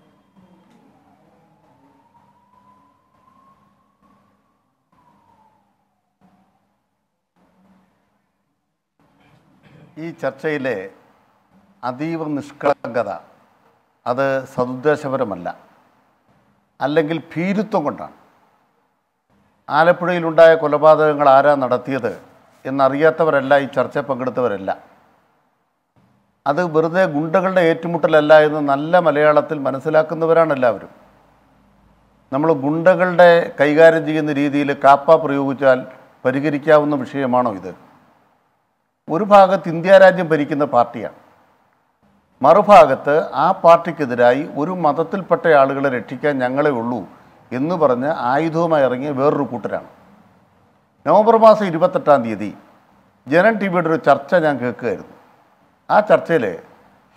ഈ ചർച്ചയിലെ അതീവ നിഷ്കളങ്കത അത് സതുദ്ദേശപരമല്ല അല്ലെങ്കിൽ ഭീരുത്വം കൊണ്ടാണ് ആലപ്പുഴയിലുണ്ടായ കൊലപാതകങ്ങൾ ആരാ നടത്തിയത് എന്നറിയാത്തവരല്ല ഈ ചർച്ച പങ്കെടുത്തവരല്ല അത് വെറുതെ ഗുണ്ടകളുടെ ഏറ്റുമുട്ടലല്ല എന്ന് നല്ല മലയാളത്തിൽ മനസ്സിലാക്കുന്നവരാണ് എല്ലാവരും നമ്മൾ ഗുണ്ടകളുടെ കൈകാര്യം ചെയ്യുന്ന രീതിയിൽ കാപ്പ പ്രയോഗിച്ചാൽ പരിഹരിക്കാവുന്ന വിഷയമാണോ ഇത് ഒരു ഭാഗത്ത് ഇന്ത്യ രാജ്യം ഭരിക്കുന്ന പാർട്ടിയാണ് മറുഭാഗത്ത് ആ പാർട്ടിക്കെതിരായി ഒരു മതത്തിൽപ്പെട്ട ആളുകളെ രക്ഷിക്കാൻ ഞങ്ങളെ ഉള്ളൂ എന്ന് പറഞ്ഞ് ആയുധവുമായി ഇറങ്ങിയ വേറൊരു കൂട്ടരാണ് നവംബർ മാസം ഇരുപത്തെട്ടാം തീയതി ജനൻ ടി വിയുടെ ഒരു ചർച്ച ഞാൻ കേൾക്കുകയായിരുന്നു ആ ചർച്ചയിൽ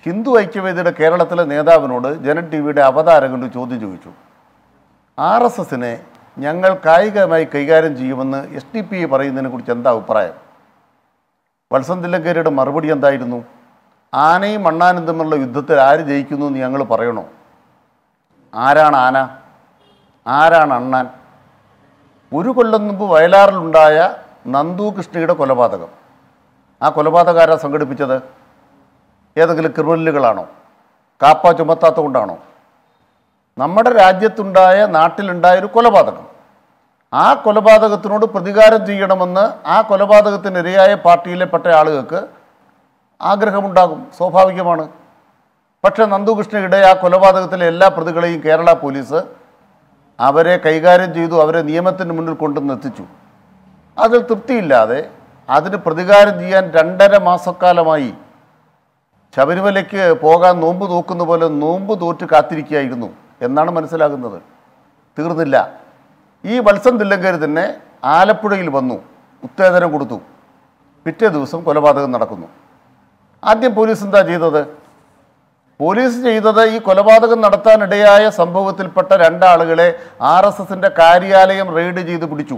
ഹിന്ദു ഐക്യവേദിയുടെ കേരളത്തിലെ നേതാവിനോട് ജനൻ ടി വിയുടെ അവതാരകൻ ഒരു ചോദ്യം ചോദിച്ചു ആർ എസ് എസിനെ ഞങ്ങൾ കായികമായി കൈകാര്യം ചെയ്യുമെന്ന് എസ് ഡി പി ഐ പറയുന്നതിനെക്കുറിച്ച് എന്താ അഭിപ്രായം വത്സൻ തില്ലങ്കേരിയുടെ മറുപടി എന്തായിരുന്നു ആനയും അണ്ണാനും തമ്മിലുള്ള യുദ്ധത്തിൽ ആര് ജയിക്കുന്നു എന്ന് ഞങ്ങൾ പറയണോ ആരാണ് ആന ആരാണ് അണ്ണാൻ ഒരു കൊല്ലം മുമ്പ് വയലാറിലുണ്ടായ നന്ദു കൃഷ്ണയുടെ കൊലപാതകം ആ കൊലപാതകാരാ സംഘടിപ്പിച്ചത് ഏതെങ്കിലും ക്രിമിനലുകളാണോ കാപ്പ ചുമത്താത്ത കൊണ്ടാണോ നമ്മുടെ രാജ്യത്തുണ്ടായ നാട്ടിലുണ്ടായ ഒരു കൊലപാതകം ആ കൊലപാതകത്തിനോട് പ്രതികാരം ചെയ്യണമെന്ന് ആ കൊലപാതകത്തിനിരയായ പാർട്ടിയിലെ പെട്ട ആളുകൾക്ക് ആഗ്രഹമുണ്ടാകും സ്വാഭാവികമാണ് പക്ഷേ നന്ദുകൃഷ്ണയുടെ ആ കൊലപാതകത്തിലെ എല്ലാ പ്രതികളെയും കേരള പോലീസ് അവരെ കൈകാര്യം ചെയ്തു അവരെ നിയമത്തിന് മുന്നിൽ കൊണ്ടുവന്ന് എത്തിച്ചു അതിൽ തൃപ്തിയില്ലാതെ അതിന് പ്രതികാരം ചെയ്യാൻ രണ്ടര മാസക്കാലമായി ശബരിമലയ്ക്ക് പോകാൻ നോമ്പ് നോക്കുന്ന പോലെ നോമ്പ് തോറ്റ് കാത്തിരിക്കുകയായിരുന്നു എന്നാണ് മനസ്സിലാകുന്നത് തീർന്നില്ല ഈ വത്സൻ തില്ലങ്കേരി തന്നെ ആലപ്പുഴയിൽ വന്നു ഉത്തേജനം കൊടുത്തു പിറ്റേ ദിവസം കൊലപാതകം നടക്കുന്നു ആദ്യം പോലീസ് എന്താ ചെയ്തത് പോലീസ് ചെയ്തത് ഈ കൊലപാതകം നടത്താനിടയായ സംഭവത്തിൽപ്പെട്ട രണ്ടാളുകളെ ആർ എസ് എസിൻ്റെ കാര്യാലയം റെയ്ഡ് ചെയ്ത് പിടിച്ചു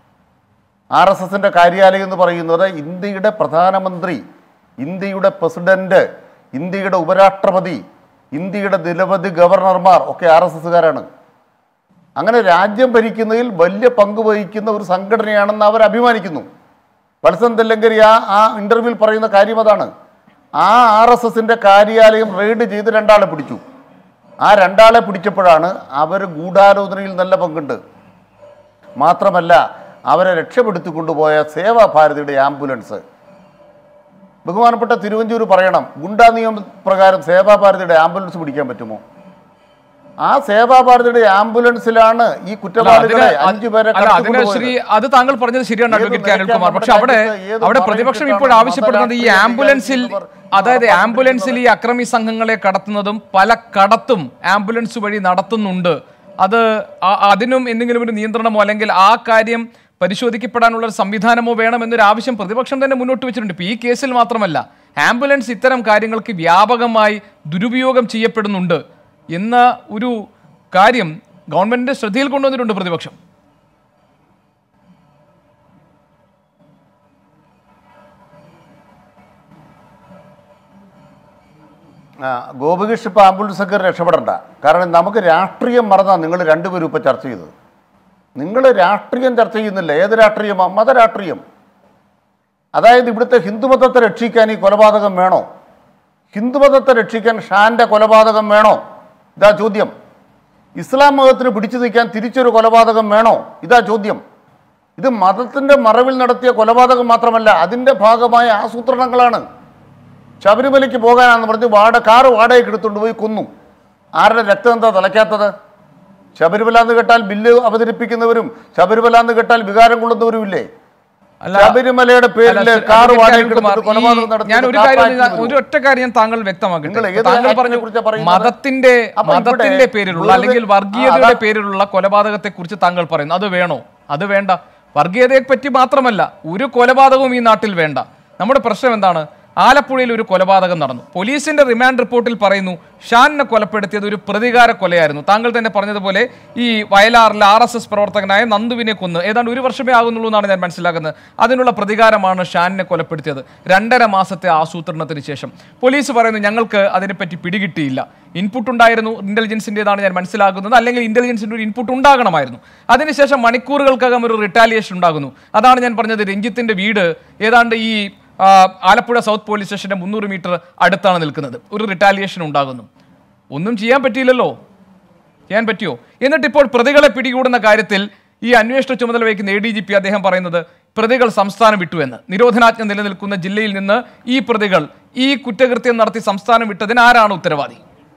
ആർ എസ് എസിൻ്റെ കാര്യാലയം എന്ന് പറയുന്നത് ഇന്ത്യയുടെ പ്രധാനമന്ത്രി ഇന്ത്യയുടെ പ്രസിഡന്റ് ഇന്ത്യയുടെ ഉപരാഷ്ട്രപതി ഇന്ത്യയുടെ നിരവധി ഗവർണർമാർ ഒക്കെ ആർ എസ് എസ്സുകാരാണ് അങ്ങനെ രാജ്യം ഭരിക്കുന്നതിൽ വലിയ പങ്ക് വഹിക്കുന്ന ഒരു സംഘടനയാണെന്ന് അവർ അഭിമാനിക്കുന്നു വത്സൻ തെല്ലങ്കരി ആ ആ ഇന്റർവ്യൂവിൽ പറയുന്ന കാര്യം അതാണ് ആ ആർ എസ് എസിന്റെ കാര്യാലയം റെയ്ഡ് ചെയ്ത് രണ്ടാളെ പിടിച്ചു ആ രണ്ടാളെ പിടിച്ചപ്പോഴാണ് അവർ ഗൂഢാലോചനയിൽ നല്ല പങ്കുണ്ട് മാത്രമല്ല അവരെ രക്ഷപ്പെടുത്തി കൊണ്ടുപോയ സേവാഭാരതിയുടെ ആംബുലൻസ് ബഹുമാനപ്പെട്ട തിരുവഞ്ചൂർ പറയണം ഗുണ്ടാ നിയമപ്രകാരം സേവാഭാരതിയുടെ ആംബുലൻസ് പിടിക്കാൻ പറ്റുമോ ആ സേവാഭാരതിയുടെ ആംബുലൻസിലാണ് ഈ അല്ല, കുറ്റവാളികളെ അതിന് അഞ്ചു പേരെ അല്ല അതിന് കടത്തിക്കൊണ്ടുപോയത്. ശ്രീ അത് താങ്കൾ പറഞ്ഞത് ശരിയാണ് ഏത് അഡ്വക്കേറ്റ് കെ നിലയ്ക്കാണ് അനിൽകുമാർ പക്ഷെ അവിടെ നമ്മുടെ രാജ്യത്ത് ഏത് അവിടെ പാർട്ടി പ്രതിപക്ഷം കിട്ടാണ് ഇപ്പോൾ ആവശ്യപ്പെടുന്നത് ഈ മതരാഷ്ട്രീയ ആംബുലൻസിൽ വികാരം അതായത് നടപ്പാക്കുന്നത്? ആംബുലൻസിൽ ഈ അക്രമി സംഘങ്ങളെ കടത്തുന്നതും പല കടത്തും ആംബുലൻസ് വഴി നടത്തുന്നുണ്ട് അത് ആ- അതിനും എന്തെങ്കിലും ഒരു നിയന്ത്രണമോ അല്ലെങ്കിൽ ആ കാര്യം പരിശോധിക്കപ്പെടാനുള്ള ഒരു സംവിധാനമോ വേണമെന്നൊരു ആവശ്യം പ്രതിപക്ഷം തന്നെ മുന്നോട്ട് വെച്ചിട്ടുണ്ട് ഇപ്പൊ ഈ കേസിൽ മാത്രമല്ല ആംബുലൻസ് ഇത്തരം കാര്യങ്ങൾക്ക് വ്യാപകമായി ദുരുപയോഗം ചെയ്യപ്പെടുന്നുണ്ട് എന്ന ഒരു കാര്യം ഗവൺമെന്റിന്റെ ശ്രദ്ധയിൽ കൊണ്ടുവന്നിട്ടുണ്ട് പ്രതിപക്ഷം ആ, ഗോപകൃഷ്ണ ഇപ്പോൾ ആംബുലൻസ് ഒക്കെ രക്ഷപ്പെടണ്ട കാരണം നമുക്ക് രാഷ്ട്രീയം മറന്നാ നിങ്ങൾ രണ്ടുപേരും ഇപ്പോൾ ചർച്ച ചെയ്തത് നിങ്ങൾ രാഷ്ട്രീയം ചർച്ച ചെയ്യുന്നില്ല ഏത് രാഷ്ട്രീയമാണ് മതരാഷ്ട്രീയം അതായത് ഇവിടുത്തെ ഹിന്ദുമതത്തെ രക്ഷിക്കാൻ ഈ കൊലപാതകം വേണോ ഹിന്ദുമതത്തെ രക്ഷിക്കാൻ ഷാന്റെ കൊലപാതകം വേണോ ഇതാ ചോദ്യം ഇസ്ലാം മതത്തിന് പിടിച്ചു നിൽക്കാൻ തിരിച്ചൊരു കൊലപാതകം വേണോ ഇതാ ചോദ്യം ഇത് മതത്തിൻ്റെ മറവിൽ നടത്തിയ കൊലപാതകം മാത്രമല്ല അതിൻ്റെ ഭാഗമായ ആസൂത്രണങ്ങളാണ് ശബരിമലയ്ക്ക് പോകാനാണെന്ന് പറഞ്ഞ് വാട കാറ് വാടകയ്ക്ക് എടുത്തുകൊണ്ട് പോയി കൊന്നു ആരുടെ രക്തം എന്താ തിളയ്ക്കാത്തത് ശബരിമല എന്ന് കേട്ടാൽ ബില്ല് അവതരിപ്പിക്കുന്നവരും ശബരിമല എന്ന് കേട്ടാൽ വികാരം കൊള്ളുന്നവരും ഇല്ലേ അല്ല, ശബരിമലയുടെ പേരിൽ അല്ല, കാറ് അഡ്വക്കേറ്റ് വാടകയ്ക്ക് അനിൽകുമാർ, എടുത്തിട്ട് കൊലപാതകം ഈ- നടത്തിയത് ഞാൻ ഒരു കാര്യം ഒന്ന് ഞാൻ- കാപ്പാക്കി ഒരു ഒറ്റ കാര്യം ഞാൻ താങ്കൾ വ്യക്തമാക്കട്ടെ നിങ്ങൾ ഏത് താങ്കൾ രാജ്യത്തെ പറഞ്ഞു കുറിച്ചാ പറയുന്നത്? മതത്തിന്റെ അപ്പൊ ഇവിടെ മതത്തിന്റെ പേരിലുള്ള വെറുതെ- അല്ലെങ്കിൽ ആ, വർഗീയതയുടെ അതാ- പേരിലുള്ള കൊലപാതകത്തെ കുറിച്ച് താങ്കൾ പറയുന്നു അത് വേണോ അത് വേണ്ട വർഗീയതയെ പറ്റി മാത്രമല്ല ഒരു കൊലപാതകവും ഈ നാട്ടിൽ വേണ്ട നമ്മുടെ പ്രശ്നം എന്താണ് ആലപ്പുഴയിൽ ഒരു കൊലപാതകം നടന്നു പോലീസിന്റെ റിമാൻഡ് റിപ്പോർട്ടിൽ പറയുന്നു ഷാനിനെ കൊലപ്പെടുത്തിയത് ഒരു പ്രതികാര കൊലയായിരുന്നു താങ്കൾ തന്നെ പറഞ്ഞതുപോലെ ഈ വയലാറിലെ ആർ എസ് എസ് പ്രവർത്തകനായ നന്ദുവിനെ കൊന്ന് ഏതാണ്ട് ഒരു വർഷമേ ആകുന്നുള്ളൂ എന്നാണ് ഞാൻ മനസ്സിലാക്കുന്നത് അതിനുള്ള പ്രതികാരമാണ് ഷാനിനെ കൊലപ്പെടുത്തിയത് രണ്ടര മാസത്തെ ആസൂത്രണത്തിന് ശേഷം പോലീസ് പറയുന്നു ഞങ്ങൾക്ക് അതിനെപ്പറ്റി പിടികിട്ടിയില്ല ഇൻപുട്ട് ഉണ്ടായിരുന്നു ഇന്റലിജൻസിൻ്റെതാണ് ഞാൻ മനസ്സിലാക്കുന്നത് അല്ലെങ്കിൽ ഇന്റലിജൻസിന്റെ ഒരു ഇൻപുട്ട് ഉണ്ടാകണമായിരുന്നു അതിനുശേഷം മണിക്കൂറുകൾക്കകം ഒരു റിട്ടാലിയേഷൻ ഉണ്ടാകുന്നു അതാണ് ഞാൻ പറഞ്ഞത് രഞ്ജിത്തിന്റെ വീട് ഏതാണ്ട് ഈ ആ, ആലപ്പുഴ സൗത്ത് പോലീസ് സ്റ്റേഷന്റെ മുന്നൂറ് മീറ്റർ അടുത്താണ് നിൽക്കുന്നത് ഒരു റിട്ടാലിയേഷൻ ഉണ്ടാകുന്നു ഒന്നും ചെയ്യാൻ പറ്റിയില്ലല്ലോ ചെയ്യാൻ പറ്റിയോ എന്നിട്ട് ഇപ്പോൾ പ്രതികളെ പിടികൂടുന്ന കാര്യത്തിൽ ഈ അന്വേഷണ ചുമതല വഹിക്കുന്ന എ ഡി ജി പി അദ്ദേഹം പറയുന്നത് പ്രതികൾ സംസ്ഥാനം വിട്ടു എന്ന് നിരോധനാജ്ഞ നിലനിൽക്കുന്ന ജില്ലയിൽ നിന്ന് ഈ പ്രതികൾ ഈ കുറ്റകൃത്യം നടത്തി സംസ്ഥാനം വിട്ടതിന് ആരാണ് ഉത്തരവാദി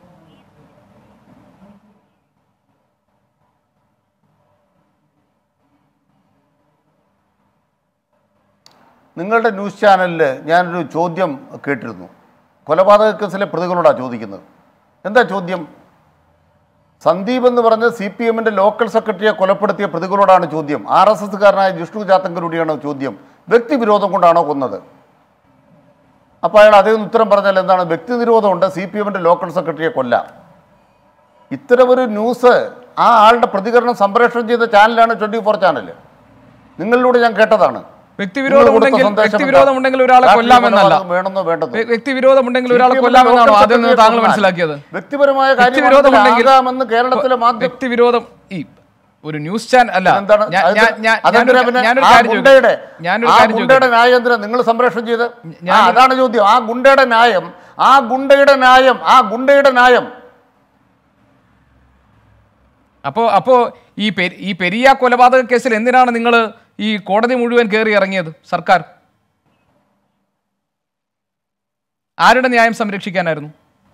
നിങ്ങളുടെ ന്യൂസ് ചാനലിൽ ഞാനൊരു ചോദ്യം കേട്ടിരുന്നു കൊലപാതക കേസിലെ പ്രതികളോടാണ് ചോദിക്കുന്നത് എന്താ ചോദ്യം സന്ദീപ് എന്ന് പറഞ്ഞ സി പി എമ്മിൻ്റെ ലോക്കൽ സെക്രട്ടറിയെ കൊലപ്പെടുത്തിയ പ്രതികളോടാണ് ചോദ്യം ആർ എസ് എസ്സുകാരനായ ജിഷ്ണു ചാത്തങ്കരൂടിയാണോ ചോദ്യം വ്യക്തിവിരോധം കൊണ്ടാണോ കൊന്നത് അപ്പോൾ അയാൾ അതേ ഉത്തരം പറഞ്ഞാൽ എന്താണ് വ്യക്തി നിരോധമുണ്ട് സി പി എമ്മിൻ്റെ ലോക്കൽ സെക്രട്ടറിയെ കൊല്ലാം ഇത്തരമൊരു ന്യൂസ് ആ ആളുടെ പ്രതികരണം സംപ്രേഷണം ചെയ്ത ചാനലാണ് ട്വൻറ്റി ഫോർ ചാനൽ നിങ്ങളിലൂടെ ഞാൻ കേട്ടതാണ് വ്യക്തിവിരോധം നിങ്ങൾ കൊടുത്ത ഉണ്ടെങ്കിൽ സന്ദേശം വ്യക്തിവിരോധം എന്താ? ഉണ്ടെങ്കിൽ ഒരാളെ രാഷ്ട്രീയ കൊല്ലാമെന്നല്ല കൊലപാതകം വേണമെന്നോ വേണ്ടതോ വ്യ- വ്യക്തിവിരോധം ഉണ്ടെങ്കിൽ ഒരാളെ CPM ന്റെ കൊല്ലാമെന്നാണോ ലോക്കൽ ആദ്യം നിന്ന് താങ്കൾ സെക്രട്ടറിയെ മനസ്സിലാക്കിയത് വ്യക്തിപരമായ വ്യക്തിവിരോധം ഉണ്ടെങ്കിൽ കാര്യമാകാമെന്ന് കേരളത്തിലെ മാധ്യമ വ്യക്തിവിരോധം ഈ ഒരു ന്യൂസ് ചാനൽ അല്ല എന്താണ് ഞാൻ- അത് ഞാൻ- ഞാൻ- അതെന്തിനാ ഞാനൊരു- പിന്നെ ഞാനൊരു ആ കാര്യം ഗുണ്ടയുടെ ചോദിക്കട്ടെ? ഞാനൊരു ആ കാര്യം ഗുണ്ടയുടെ ചോദിക്കട്ടെ? ന്യായം എന്തിനാ നിങ്ങൾ സംപ്രേഷണം ചെയ്ത് ആ, ഞാനൊരു- അതാണ് ചോദ്യം ആ ഗുണ്ടയുടെ ന്യായം ആ ഗുണ്ടയുടെ ന്യായം ആ ഗുണ്ടയുടെ ന്യായം അപ്പോ അപ്പോ ഈ പെ- ഈ പെരിയ കൊലപാതക കേസിൽ എന്തിനാണ് നിങ്ങൾ ഈ കോടതി മുഴുവൻ കയറി ഇറങ്ങിയത് സർക്കാർ ആരുടെ ന്യായം സംരക്ഷിക്കാനായിരുന്നു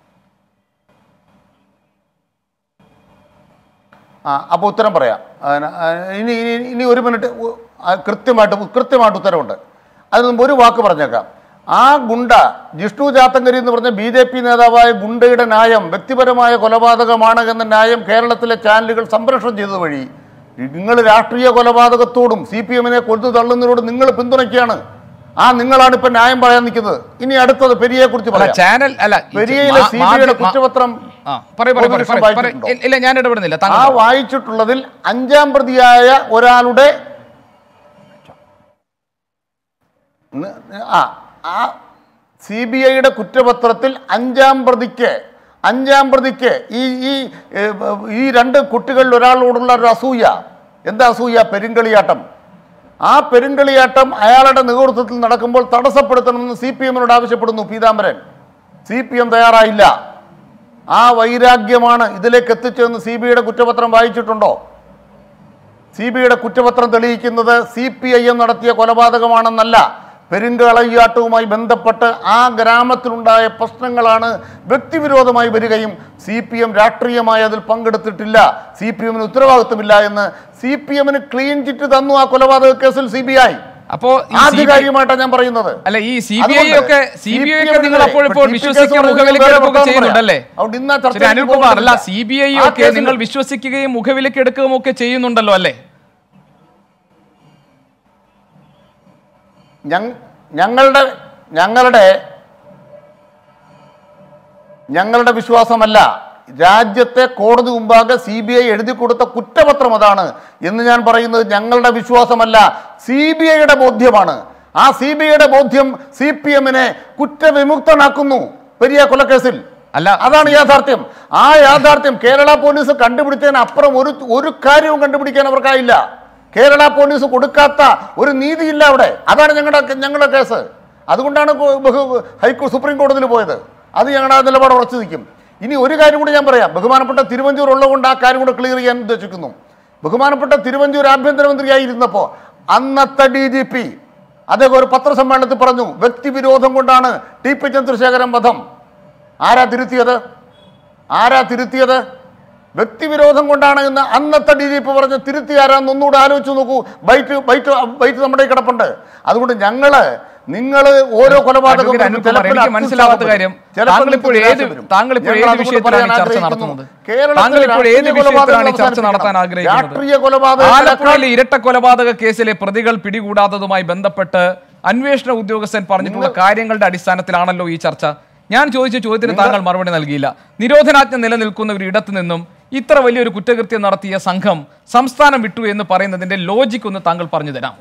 ആ അപ്പോൾ ഉത്തരം പറയാം ആ, ആ, ഇനി ഇനി ഇനി ഒരു മിനിറ്റ് ഉ- ആ, കൃത്യമായിട്ട് കൃത്യമായിട്ട് ഉത്തരവുണ്ട് അതിന് മുമ്പ് ഒരു വാക്ക് പറഞ്ഞേക്കാം ആ ഗുണ്ട ജിഷ്ണു ജാത്തങ്കരി എന്ന് പറഞ്ഞ ബി ജെ പി നേതാവായ ഗുണ്ടയുടെ ന്യായം വ്യക്തിപരമായ കൊലപാതകമാണ് എന്ന ന്യായം കേരളത്തിലെ ചാനലുകൾ സംപ്രേഷണം ചെയ്തത് വഴി നിങ്ങൾ രാഷ്ട്രീയ കൊലപാതകത്തോടും സി പി എമ്മിനെ കൊന്നു തള്ളുന്നതിനോട് നിങ്ങൾ പിന്തുണയ്ക്കുകയാണ് ആ നിങ്ങളാണ് ഇപ്പൊ ന്യായം പറയാൻ നിൽക്കുന്നത് ഇനി അടുത്തത് പെരിയെ കുറിച്ച് അല്ല പറയാം ചാനൽ അല്ല ഈ പെരിയയിലെ മാ- സി ബി മാധ്യ- ഐയുടെ കുറ്റപത്രം ആ, പറയൂ, പറയൂ, പറയൂ, പൊതുവിഷം പറയൂ, പറയൂ. വായിച്ചിട്ടുണ്ടോ? ഇല്ല ഞാൻ ഇടപെടുന്നില്ല ആ താങ്കൾ വായിച്ചിട്ടുള്ളതിൽ അഞ്ചാം പ്രതിയായ ഒരാളുടെ ന- ആ ആ സി ബി ഐയുടെ കുറ്റപത്രത്തിൽ അഞ്ചാം പ്രതിക്ക് അഞ്ചാം പ്രതിക്ക് ഈ ഈ ഏ, ഈ രണ്ട് കുട്ടികളിൽ ഒരാളോടുള്ള ഒരു അസൂയ എന്താ അസൂയ പെരുങ്കളിയാട്ടം ആ പെരുങ്കളിയാട്ടം അയാളുടെ നേതൃത്വത്തിൽ നടക്കുമ്പോൾ തടസ്സപ്പെടുത്തണമെന്ന് സി പി എമ്മിനോട് ആവശ്യപ്പെടുന്നു പീതാംബരൻ സി പി എം തയ്യാറായില്ല ആ വൈരാഗ്യമാണ് ഇതിലേക്ക് എത്തിച്ചതെന്ന് സി ബി ഐയുടെ കുറ്റപത്രം വായിച്ചിട്ടുണ്ടോ സി ബി ഐയുടെ കുറ്റപത്രം തെളിയിക്കുന്നത് സി പി ഐ എം നടത്തിയ കൊലപാതകമാണെന്നല്ല പെരുങ്കളയ്യാട്ടവുമായി ബന്ധപ്പെട്ട് ആ ഗ്രാമത്തിലുണ്ടായ പ്രശ്നങ്ങളാണ് വ്യക്തിവിരോധമായി വരികയും സി പി എം രാഷ്ട്രീയമായി അതിൽ പങ്കെടുത്തിട്ടില്ല സി പി എമ്മിന് ഉത്തരവാദിത്വമില്ല എന്ന് സി പി എമ്മിന് ക്ലീൻ ചിറ്റ് തന്നു ആ കൊലപാതക കേസിൽ സി ബി ഐ അപ്പോ ഈ CBI ആധികാരികമായിട്ടാണ് ഞാൻ പറയുന്നത് അല്ല ഈ സി ബി ഐ അതുകൊണ്ട് ഒക്കെ സി ബി ഐ ഒക്കെ CPM നിങ്ങൾ അപ്പോൾ ഇപ്പോൾ ഇപ്പൊ വിശ്വസിക്കാൻ TPS മുഖവിലക്കെടുക്കുകയൊക്കെ വേറെ ചെയ്യുന്നുണ്ടല്ലേ അതുകൊണ്ട് ഇന്ന് ആ ശരി ചർച്ചയിലേക്ക് അനിൽകുമാർ അല്ല പോകുന്നില്ല. സി ബി ഐ ആ ഒക്കെ കേസിൽ- നിങ്ങൾ വിശ്വസിക്കുകയും മുഖവിലക്കെടുക്കുകയും ഒക്കെ ചെയ്യുന്നുണ്ടല്ലോ അല്ലേ ഞങ്- ഞങ്ങളുടെ ഞങ്ങളുടെ ഞങ്ങളുടെ വിശ്വാസമല്ല രാജ്യത്തെ കോടതി മുമ്പാകെ സി ബി ഐ എഴുതി കൊടുത്ത കുറ്റപത്രം അതാണ് എന്ന് ഞാൻ പറയുന്നത് ഞങ്ങളുടെ വിശ്വാസമല്ല സി ബി ഐയുടെ ബോധ്യമാണ് ആ സി ബി ഐയുടെ ബോധ്യം സി പി എമ്മിനെ കുറ്റവിമുക്തനാക്കുന്നു പെരിയ കൊലക്കേസിൽ അല്ല അതാണ് യാഥാർത്ഥ്യം ആ യാഥാർത്ഥ്യം കേരള പോലീസ് കണ്ടുപിടിച്ചതിന് അപ്പുറം ഒരു ഒരു കാര്യവും കണ്ടുപിടിക്കാൻ അവർക്കായില്ല കേരള പോലീസ് കൊടുക്കാത്ത ഒരു നീതിയില്ല അവിടെ അതാണ് ഞങ്ങളുടെ ഞങ്ങളുടെ കേസ് അതുകൊണ്ടാണ് കോ- ബഹു- ഹൈക്കോ സുപ്രീം കോടതിയിൽ പോയത് അത് ഞങ്ങളുടെ ആ നിലപാട് ഉറച്ചു നിൽക്കും ഇനി ഒരു കാര്യം കൂടി ഞാൻ പറയാം ബഹുമാനപ്പെട്ട തിരുവഞ്ചൂർ ഉള്ളതുകൊണ്ട് ആ കാര്യം കൂടെ ക്ലിയർ ചെയ്യാൻ ഉദ്ദേശിക്കുന്നു ബഹുമാനപ്പെട്ട തിരുവഞ്ചൂർ ആഭ്യന്തരമന്ത്രിയായിരുന്നപ്പോൾ അന്നത്തെ ഡി ജി പി അദ്ദേഹം ഒരു പത്രസമ്മേളനത്തിൽ പറഞ്ഞു വ്യക്തിവിരോധം കൊണ്ടാണ് ടി പി ചന്ദ്രശേഖരൻ വധം ആരാ തിരുത്തിയത് ആരാ തിരുത്തിയത് വ്യക്തിവിരോധം കൊണ്ടാണ് എന്ന് അന്നത്തെ ഡി ജി പി പറഞ്ഞ് തിരുത്തി ആരാന്ന് ഒന്നുകൂടെ ആലോചിച്ച് നോക്കൂ ബൈറ്റ് ബൈറ്റ് ബൈറ്റ് നമ്മുടെ കയ്യിൽ കിടപ്പുണ്ട് അതുകൊണ്ട് ഞങ്ങള് നിങ്ങൾ ഓരോ കൊലപാതകവും അഡ്വക്കേറ്റ് അനിൽകുമാർ, ചിലപ്പോൾ എനിക്ക് മനസ്സിലാവാത്ത കാര്യം ചിലപ്പോൾ താങ്കൾ ഇപ്പോൾ നിങ്ങൾക്ക് ഏത് നിരാശ വരും. താങ്കൾ ഇപ്പോൾ ഞങ്ങൾ ഏത് അതുകൊണ്ട് വിഷയത്തിലാണ് പറയാൻ ഈ ചർച്ച ആഗ്രഹിക്കുന്നു. നടത്തുന്നത് കേരളത്തിലെ താങ്കൾ ഇപ്പോൾ ഏത് രാഷ്ട്രീയ വിഷയത്തിലാണ് ഈ കൊലപാതകങ്ങൾ ചർച്ച നടത്താൻ അവസാനിപ്പിക്കണം. ആഗ്രഹിക്കുന്നത് രാഷ്ട്രീയ കൊലപാതകങ്ങളെക്കാൾ ആലപ്പുഴയിലെ ഇരട്ട കൊലപാതക കേസിലെ പ്രതികൾ പിടികൂടാത്തതുമായി ബന്ധപ്പെട്ട് അന്വേഷണ ഉദ്യോഗസ്ഥൻ പറഞ്ഞിട്ടുള്ള കാര്യങ്ങളുടെ അടിസ്ഥാനത്തിലാണല്ലോ ഈ ചർച്ച ഞാൻ ചോദിച്ച ചോദ്യത്തിന് താങ്കൾ മറുപടി നൽകിയില്ല നിരോധനാജ്ഞ നിലനിൽക്കുന്ന ഒരു ഇടത്തു നിന്നും ഇത്ര വലിയൊരു കുറ്റകൃത്യം നടത്തിയ സംഘം സംസ്ഥാനം വിട്ടു എന്ന് പറയുന്നതിന്റെ ലോജിക് ഒന്ന് താങ്കൾ പറഞ്ഞു തരാം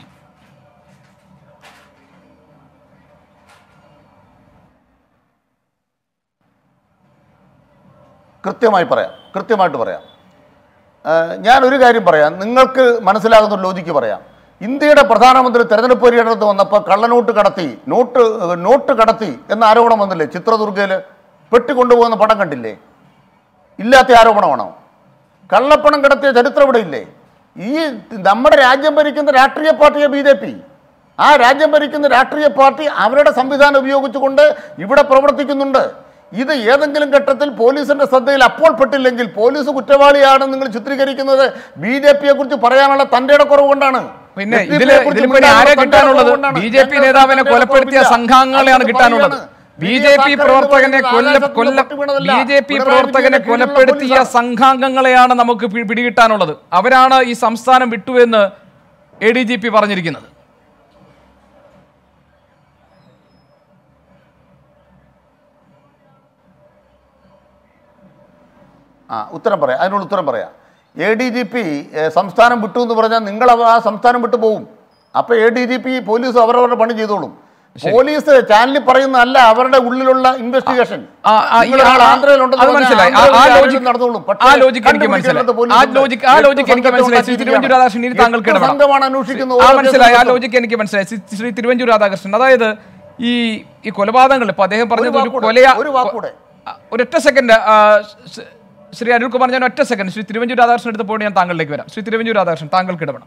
കൃത്യമായി പറയാം കൃത്യമായിട്ട് പറയാം ഏഹ് ഞാൻ ഒരു കാര്യം പറയാം നിങ്ങൾക്ക് മനസ്സിലാകുന്ന ഒരു ലോജിക്ക് പറയാം ഇന്ത്യയുടെ പ്രധാനമന്ത്രി തെരഞ്ഞെടുപ്പ് പര്യടനത്തിൽ വന്നപ്പോൾ കള്ളനോട്ട് കടത്തി നോട്ട് ഏഹ് നോട്ട് കടത്തി എന്ന ആരോപണം വന്നില്ലേ ചിത്രദുർഗയിൽ പെട്ടിക്കൊണ്ടുപോകുന്ന പടം കണ്ടില്ലേ ഇല്ലാത്ത ആരോപണമാണോ കള്ളപ്പണം കടത്തിയ ചരിത്രം ഇവിടെ ഇല്ലേ ഈ നമ്മുടെ രാജ്യം ഭരിക്കുന്ന രാഷ്ട്രീയ പാർട്ടിയെ ബി ജെ പി ആ രാജ്യം ഭരിക്കുന്ന രാഷ്ട്രീയ പാർട്ടി അവരുടെ സംവിധാനം ഉപയോഗിച്ചുകൊണ്ട് ഇവിടെ പ്രവർത്തിക്കുന്നുണ്ട് ഇത് ഏതെങ്കിലും ഘട്ടത്തിൽ പോലീസിന്റെ ശ്രദ്ധയിൽ അപ്പോൾ പെട്ടില്ലെങ്കിൽ പോലീസ് കുറ്റവാളിയാണ് നിങ്ങൾ ചിത്രീകരിക്കുന്നത് ബി ജെ പിയെ കുറിച്ച് പറയാനുള്ള തന്റെ കുറവ് കൊണ്ടാണ് പിന്നെ SDPI ഇതില് കുറിച്ച് ഇതിലിപ്പോ ഇനി ആരെ മിണ്ടാനുള്ള തന്റെ കിട്ടാനുള്ളത് കുറവ് കൊണ്ടാണ്. ബി ജെ പി ഞങ്ങൾ നേതാവിനെ തന്റെ കൊലപ്പെടുത്തിയ കുറവില്ല. സംഘാംഗങ്ങളെയാണ് അത് കിട്ടാനുള്ളത് പറയാണ്. ബി വലിയ ജെ പി സാക്കർ എന്ന് പ്രവർത്തകനെ പറയുന്നത് കൊല്ല ആകാശത്ത് കൊല്ല പൊട്ടി വീണതല്ല. ബി ജെ പി പിണറായി പ്രവർത്തകനെ വിജയന്റെ കൊലപ്പെടുത്തിയ പോലീസാണ്. സംഘാംഗങ്ങളെയാണ് നമുക്ക് പി- പിടികിട്ടാനുള്ളത് അവരാണ് ഈ സംസ്ഥാനം വിട്ടു എന്ന് എ ഡി ജി പി പറഞ്ഞിരിക്കുന്നത് ആ ഉത്തരം പറയാം അതിനുള്ള ഉത്തരം പറയാം എ ഡി ജി പി സംസ്ഥാനം വിട്ടു എന്ന് പറഞ്ഞാൽ നിങ്ങൾ അവ- ആ സംസ്ഥാനം വിട്ടു പോകും അപ്പോൾ A D G P police അവരവരുടെ പണി ചെയ്തോളും പോലീസ് ചാനലിൽ പറയുന്നതല്ല അവരുടെ ഉള്ളിലുള്ള ഇൻവെസ്റ്റിഗേഷൻ ആ, ആ, ഈ- ആ, അത് മനസ്സിലായി ആ- ആ ലോജിക് ആ ലോജിക് എനിക്ക് മനസ്സിലായി ആ ലോജിക് ആ ലോജിക് എനിക്ക് മനസ്സിലായി ശ്രീ തിരുവഞ്ചൂർ രാധാകൃഷ്ണൻ ഇനി താങ്കൾക്ക് ഇടപെടാം സംഘമാണ് അന്വേഷിക്കുന്നത് ആ ഓരോ മനസ്സിലായി ആ കേസിലും. ലോജിക്ക് എനിക്ക് മനസ്സിലായി ശ്രീ- ശ്രീ തിരുവഞ്ചൂർ രാധാകൃഷ്ണൻ അതായത് ഈ ഈ കൊലപാതകങ്ങൾ ഇപ്പൊ അദ്ദേഹം പറഞ്ഞത് ഒരു വാക്കൂടെ, കൊലയാ ഒരു വാക്കൂടെ. ആ, ഒരൊറ്റ സെക്കൻഡ് ശ്രീ അരുൺകുമാർ ഞാൻ ഒറ്റ സെക്കൻഡ് ശ്രീ തിരുവഞ്ചൂർ രാധാകൃഷ്ണൻ എടുത്ത് പോയിട്ട് ഞാൻ താങ്കളിലേക്ക് വരാം ശ്രീ തിരുവഞ്ചൂർ രാധാകൃഷ്ണൻ താങ്കൾക്ക് ഇടപെടാം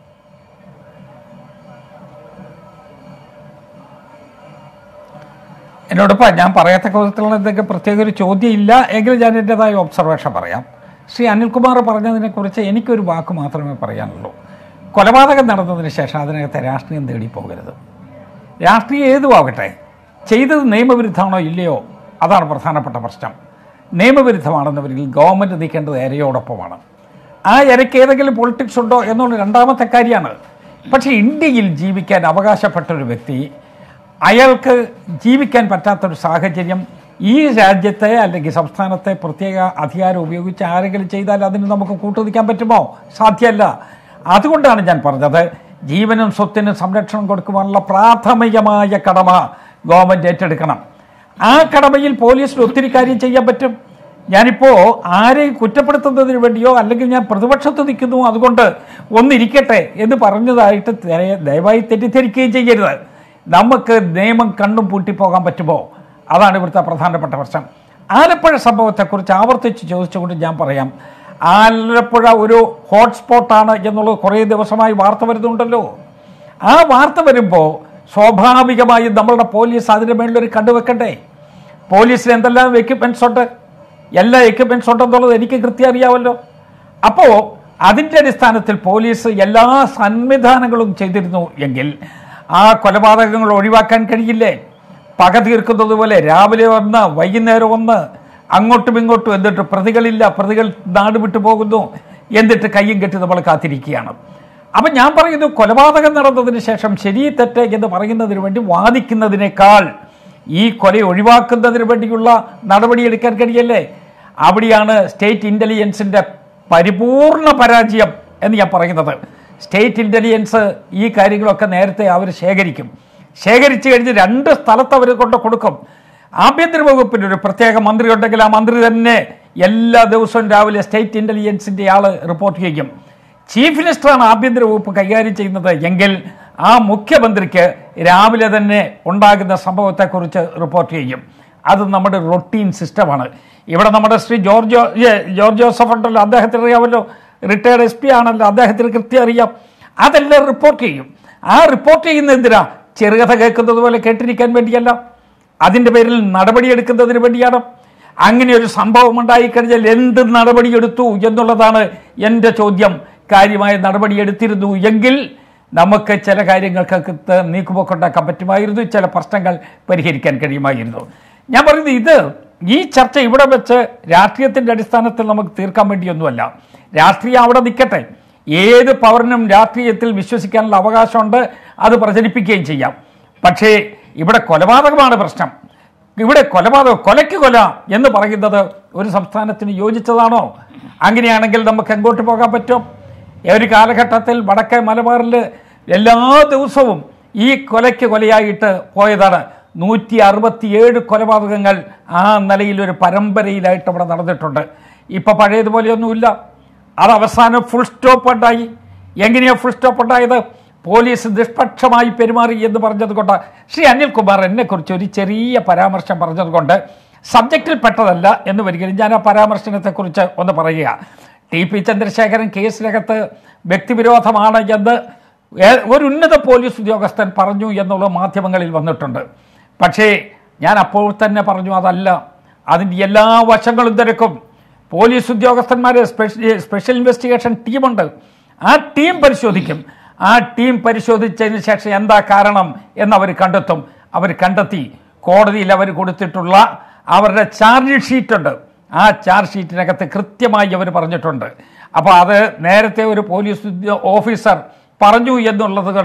എന്നോടൊപ്പം ഞാൻ പറയത്തക്ക വിധത്തിലുള്ള എന്തെങ്കിലും പ്രത്യേക ഒരു ചോദ്യം ഇല്ല എങ്കിലും ഞാൻ എൻ്റെതായ ഒബ്സർവേഷൻ പറയാം ശ്രീ അനിൽകുമാർ പറഞ്ഞതിനെക്കുറിച്ച് എനിക്കൊരു വാക്ക് മാത്രമേ പറയാനുള്ളൂ കൊലപാതകം നടന്നതിന് ശേഷം അതിനകത്തെ രാഷ്ട്രീയം തേടി പോകരുത് രാഷ്ട്രീയം ഏതുമാകട്ടെ ചെയ്തത് നിയമവിരുദ്ധമാണോ ഇല്ലയോ അതാണ് പ്രധാനപ്പെട്ട പ്രശ്നം നിയമവിരുദ്ധമാണെന്നവരിൽ ഗവൺമെൻറ് നിൽക്കേണ്ടത് എരയോടൊപ്പമാണ് ആ ഇരയ്ക്ക് ഏതെങ്കിലും പൊളിറ്റിക്സ് ഉണ്ടോ എന്നുള്ള രണ്ടാമത്തെ കാര്യമാണ് പക്ഷേ ഇന്ത്യയിൽ ജീവിക്കാൻ അവകാശപ്പെട്ട ഒരു വ്യക്തി അയാൾക്ക് ജീവിക്കാൻ പറ്റാത്തൊരു സാഹചര്യം ഈ രാജ്യത്തെ അല്ലെങ്കിൽ സംസ്ഥാനത്തെ പ്രത്യേക അധികാരം ഉപയോഗിച്ച് ആരെങ്കിലും ചെയ്താൽ അതിന് നമുക്ക് കൂട്ടുനിൽക്കാൻ പറ്റുമോ സാധ്യമല്ല അതുകൊണ്ടാണ് ഞാൻ പറഞ്ഞത് ജീവനും സ്വത്തിനും സംരക്ഷണം കൊടുക്കുവാനുള്ള പ്രാഥമികമായ കടമ ഗവൺമെൻറ് ഏറ്റെടുക്കണം ആ കടമയിൽ പോലീസിന് ഒത്തിരി കാര്യം ചെയ്യാൻ പറ്റും ഞാനിപ്പോൾ ആരെയും കുറ്റപ്പെടുത്തുന്നതിന് വേണ്ടിയോ അല്ലെങ്കിൽ ഞാൻ പ്രതിപക്ഷത്ത് നിൽക്കുന്നു അതുകൊണ്ട് ഒന്നിരിക്കട്ടെ എന്ന് പറഞ്ഞതായിട്ട് ദയ- ദയവായി തെറ്റിദ്ധരിക്കുകയും ചെയ്യരുത് നമുക്ക് നിയമം കണ്ണും പൂട്ടിപ്പോകാൻ പറ്റുമോ അതാണ് ഇവിടുത്തെ പ്രധാനപ്പെട്ട പ്രശ്നം ആലപ്പുഴ സംഭവത്തെക്കുറിച്ച് ആവർത്തിച്ച് ചോദിച്ചുകൊണ്ട് ഞാൻ പറയാം ആലപ്പുഴ ഒരു ഹോട്ട്സ്പോട്ടാണ് എന്നുള്ളത് കുറേ ദിവസമായി വാർത്ത വരുന്നുണ്ടല്ലോ ആ വാർത്ത വരുമ്പോൾ സ്വാഭാവികമായും നമ്മളുടെ പോലീസ് അതിൻ്റെ മേളിലൊരു കണ്ടുവെക്കണ്ടേ പോലീസിന് എന്തെല്ലാം എക്യുപ്മെൻറ്റ്സ് ഉണ്ട് എല്ലാ എക്യുപ്മെൻറ്റ്സ് ഉണ്ടെന്നുള്ളത് എനിക്ക് കൃത്യം അറിയാമല്ലോ അപ്പോൾ അതിൻ്റെ അടിസ്ഥാനത്തിൽ പോലീസ് എല്ലാ സംവിധാനങ്ങളും ചെയ്തിരുന്നു എങ്കിൽ ആ കൊലപാതകങ്ങൾ ഒഴിവാക്കാൻ കഴിയില്ലേ പക തീർക്കുന്നത് പോലെ രാവിലെ ഒന്ന് വൈകുന്നേരം ഒന്ന് അങ്ങോട്ടും ഇങ്ങോട്ടും എന്നിട്ട് പ്രതികളില്ല പ്രതികൾ നാട് വിട്ടു പോകുന്നു എന്നിട്ട് കയ്യും കെട്ടി നമ്മൾ കാത്തിരിക്കുകയാണ് അപ്പം ഞാൻ പറയുന്നു കൊലപാതകം നടന്നതിന് ശേഷം ശരി തെറ്റ് എന്ന് പറയുന്നതിന് വേണ്ടി വാദിക്കുന്നതിനേക്കാൾ ഈ കൊല ഒഴിവാക്കുന്നതിന് വേണ്ടിയുള്ള നടപടിയെടുക്കാൻ കഴിയല്ലേ അവിടെയാണ് സ്റ്റേറ്റ് ഇൻ്റലിജൻസിൻ്റെ പരിപൂർണ പരാജയം എന്ന് ഞാൻ പറയുന്നത് സ്റ്റേറ്റ് ഇൻ്റലിജൻസ് ഈ കാര്യങ്ങളൊക്കെ നേരത്തെ അവർ ശേഖരിക്കും ശേഖരിച്ചു കഴിഞ്ഞ് രണ്ട് സ്ഥലത്ത് അവർ കൊണ്ട് കൊടുക്കും ആഭ്യന്തര വകുപ്പിന് ഒരു പ്രത്യേക മന്ത്രി ഉണ്ടെങ്കിൽ ആ മന്ത്രി തന്നെ എല്ലാ ദിവസവും രാവിലെ സ്റ്റേറ്റ് ഇൻ്റലിജൻസിൻ്റെ ആൾ റിപ്പോർട്ട് ചെയ്യും ചീഫ് മിനിസ്റ്ററാണ് ആഭ്യന്തര വകുപ്പ് കൈകാര്യം ചെയ്യുന്നത് എങ്കിൽ ആ മുഖ്യമന്ത്രിക്ക് രാവിലെ തന്നെ ഉണ്ടാകുന്ന സംഭവത്തെക്കുറിച്ച് റിപ്പോർട്ട് ചെയ്യും അത് നമ്മുടെ റൊട്ടീൻ സിസ്റ്റമാണ് ഇവിടെ നമ്മുടെ ശ്രീ ജോർജ് ഏ, ജോർജ് ജോസഫ് ഉണ്ടല്ലോ അദ്ദേഹത്തിന് അറിയാമല്ലോ റിട്ടയർഡ് എസ് പി ആണല്ലോ അദ്ദേഹത്തിന് കൃത്യം അറിയാം അതെല്ലാം റിപ്പോർട്ട് ചെയ്യും ആ റിപ്പോർട്ട് ചെയ്യുന്ന എന്തിനാ ചെറുകഥ കേൾക്കുന്നത് പോലെ കേട്ടിരിക്കാൻ വേണ്ടിയല്ല അതിൻ്റെ പേരിൽ നടപടിയെടുക്കുന്നതിന് വേണ്ടിയാണ് അങ്ങനെ ഒരു സംഭവം ഉണ്ടായിക്കഴിഞ്ഞാൽ എന്ത് നടപടിയെടുത്തു എന്നുള്ളതാണ് എൻ്റെ ചോദ്യം കാര്യമായ നടപടിയെടുത്തിരുന്നു എങ്കിൽ നമുക്ക് ചില കാര്യങ്ങൾക്ക് നീക്കുപോക്കുണ്ടാക്കാൻ പറ്റുമായിരുന്നു ചില പ്രശ്നങ്ങൾ പരിഹരിക്കാൻ കഴിയുമായിരുന്നു ഞാൻ പറയുന്നത് ഇത് ഈ ചർച്ച ഇവിടെ വെച്ച് രാഷ്ട്രീയത്തിൻ്റെ അടിസ്ഥാനത്തിൽ നമുക്ക് തീർക്കാൻ വേണ്ടിയൊന്നുമല്ല രാഷ്ട്രീയം അവിടെ നിൽക്കട്ടെ ഏത് പൗരനും രാഷ്ട്രീയത്തിൽ വിശ്വസിക്കാനുള്ള അവകാശമുണ്ട് അത് പ്രചരിപ്പിക്കുകയും ചെയ്യാം പക്ഷേ ഇവിടെ കൊലപാതകമാണ് പ്രശ്നം ഇവിടെ കൊലപാതകം കൊലയ്ക്ക് കൊല എന്ന് പറയുന്നത് ഒരു സംസ്ഥാനത്തിന് യോജിച്ചതാണോ അങ്ങനെയാണെങ്കിൽ നമുക്ക് എങ്ങോട്ട് പോകാൻ പറ്റും ഒരു കാലഘട്ടത്തിൽ വടക്കേ മലബാറിൽ എല്ലാ ദിവസവും ഈ കൊലയ്ക്ക് കൊലയായിട്ട് പോയതാണ് നൂറ്റി അറുപത്തിയേഴ് കൊലപാതകങ്ങൾ ആ നിലയിൽ ഒരു പരമ്പരയിലായിട്ട് അവിടെ നടന്നിട്ടുണ്ട് ഇപ്പം പഴയതുപോലെയൊന്നുമില്ല അത് അവസാനം ഫുൾ സ്റ്റോപ്പ് ഉണ്ടായി എങ്ങനെയാണ് ഫുൾ സ്റ്റോപ്പ് ഉണ്ടായത് പോലീസ് നിഷ്പക്ഷമായി പെരുമാറി എന്ന് പറഞ്ഞതുകൊണ്ട് ശ്രീ അനിൽകുമാർ എന്നെക്കുറിച്ച് ഒരു ചെറിയ പരാമർശം പറഞ്ഞതുകൊണ്ട് സബ്ജക്റ്റിൽ പെട്ടതല്ല എന്ന് വരികയും ഞാൻ ആ പരാമർശനത്തെക്കുറിച്ച് ഒന്ന് പറയുക ടി പി ചന്ദ്രശേഖരൻ കേസിനകത്ത് വ്യക്തിവിരോധമാണ് എന്ന് ഏ- ഒരു ഉന്നത പോലീസ് ഉദ്യോഗസ്ഥൻ പറഞ്ഞു എന്നുള്ള മാധ്യമങ്ങളിൽ വന്നിട്ടുണ്ട് പക്ഷേ ഞാൻ അപ്പോൾ തന്നെ പറഞ്ഞു അതല്ല അതിൻ്റെ എല്ലാ വശങ്ങളും തിരക്കും പോലീസ് ഉദ്യോഗസ്ഥന്മാർ സ്പെഷ്യൽ സ്പെഷ്യൽ ഇൻവെസ്റ്റിഗേഷൻ ടീമുണ്ട് ആ ടീം പരിശോധിക്കും ആ ടീം പരിശോധിച്ചതിന് ശേഷം എന്താ കാരണം എന്നവർ കണ്ടെത്തും അവർ കണ്ടെത്തി കോടതിയിൽ അവർ കൊടുത്തിട്ടുള്ള അവരുടെ ചാർജ് ഷീറ്റുണ്ട് ആ ചാർജ് ഷീറ്റിനകത്ത് കൃത്യമായി അവർ പറഞ്ഞിട്ടുണ്ട് അപ്പോൾ അത് നേരത്തെ ഒരു പോലീസ് ഉദ്യോ- ഓഫീസർ പറഞ്ഞു എന്നുള്ളത് കൊണ്ട്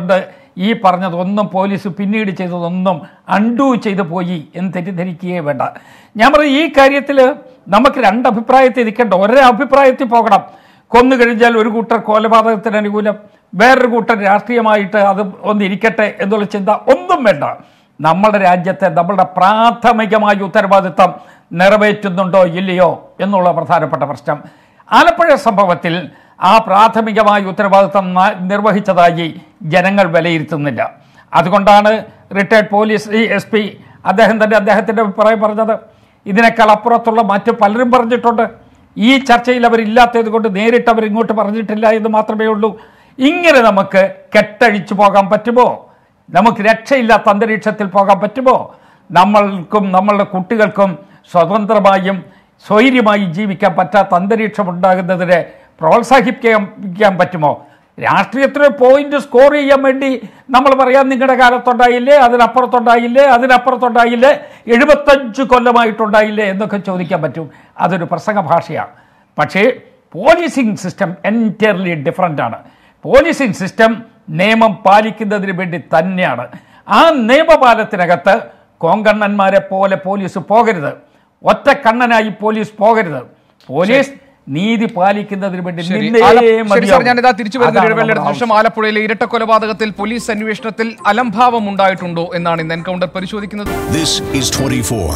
ഈ പറഞ്ഞതൊന്നും പോലീസ് പിന്നീട് ചെയ്തതൊന്നും അൺഡു ചെയ്തു പോയി എന്ന് തെറ്റിദ്ധരിക്കുകയേ വേണ്ട ഞാൻ പറയും ഈ കാര്യത്തിൽ നമുക്ക് രണ്ട് അഭിപ്രായത്തിൽ ഇരിക്കേണ്ട ഒരേ അഭിപ്രായത്തിൽ പോകണം കൊന്നു കഴിഞ്ഞാൽ ഒരു കൂട്ടർ കൊലപാതകത്തിന് അനുകൂലം വേറൊരു കൂട്ടർ രാഷ്ട്രീയമായിട്ട് അത് ഒന്നിരിക്കട്ടെ എന്നുള്ള ചിന്ത ഒന്നും വേണ്ട നമ്മുടെ രാജ്യത്തെ നമ്മളുടെ പ്രാഥമികമായ ഉത്തരവാദിത്തം നിറവേറ്റുന്നുണ്ടോ ഇല്ലയോ എന്നുള്ള പ്രധാനപ്പെട്ട പ്രശ്നം ആലപ്പുഴ സംഭവത്തിൽ ആ പ്രാഥമികമായ ഉത്തരവാദിത്തം ന- നിർവഹിച്ചതായി ജനങ്ങൾ വിലയിരുത്തുന്നില്ല അതുകൊണ്ടാണ് റിട്ടയർഡ് പോലീസ് ഈ എസ് പി അദ്ദേഹം തന്നെ അദ്ദേഹത്തിൻ്റെ അഭിപ്രായം പറഞ്ഞത് ഇതിനേക്കാൾ അപ്പുറത്തുള്ള മറ്റു പലരും പറഞ്ഞിട്ടുണ്ട് ഈ ചർച്ചയിൽ അവരില്ലാത്തത് കൊണ്ട് നേരിട്ട് അവർ ഇങ്ങോട്ട് പറഞ്ഞിട്ടില്ല എന്ന് മാത്രമേ ഉള്ളൂ ഇങ്ങനെ നമുക്ക് കെട്ടഴിച്ചു പോകാൻ പറ്റുമോ നമുക്ക് രക്ഷയില്ലാത്ത അന്തരീക്ഷത്തിൽ പോകാൻ പറ്റുമോ നമ്മൾക്കും നമ്മളുടെ കുട്ടികൾക്കും സ്വതന്ത്രമായും സ്വൈര്യമായി ജീവിക്കാൻ പറ്റാത്ത അന്തരീക്ഷം ഉണ്ടാകുന്നതിനെ പ്രോത്സാഹിപ്പിക്കാൻ പറ്റുമോ രാഷ്ട്രീയത്തിന് പോയിന്റ് സ്കോർ ചെയ്യാൻ വേണ്ടി നമ്മൾ പറയാം നിങ്ങളുടെ കാലത്തുണ്ടായില്ലേ അതിനപ്പുറത്തുണ്ടായില്ലേ അതിനപ്പുറത്തുണ്ടായില്ലേ എഴുപത്തഞ്ച് കൊല്ലമായിട്ടുണ്ടായില്ലേ എന്നൊക്കെ ചോദിക്കാൻ പറ്റും അതൊരു പ്രസംഗ ഭാഷയാണ് പക്ഷേ പോലീസിംഗ് സിസ്റ്റം എൻറ്റയർലി ഡിഫറൻ്റ് ആണ് പോലീസിംഗ് സിസ്റ്റം നിയമം പാലിക്കുന്നതിന് വേണ്ടി തന്നെയാണ് ആ നിയമപാലത്തിനകത്ത് കോങ്കണ്ണന്മാരെ പോലെ പോലീസ് പോകരുത് ഒറ്റ കണ്ണനായി പോലീസ് പോകരുത് പോലീസ് നീതി പാലിക്കുന്നതിന് വേണ്ടി ശരി നിന്നേ ആല- ശരി സാർ മതിയാവൂ. ഞാനിതാ തിരിച്ചു വരുന്ന അതാണ് ഇടവേളയുടെ നമ്മുടെ നിമിഷം ആലപ്പുഴയിലെ ഇരട്ട കൊലപാതകത്തിൽ പോലീസ് അന്വേഷണത്തിൽ അലംഭാവം ഉണ്ടായിട്ടുണ്ടോ എന്നാണ് ഇന്ന് എൻകൗണ്ടർ പരിശോധിക്കുന്നത് This is 24.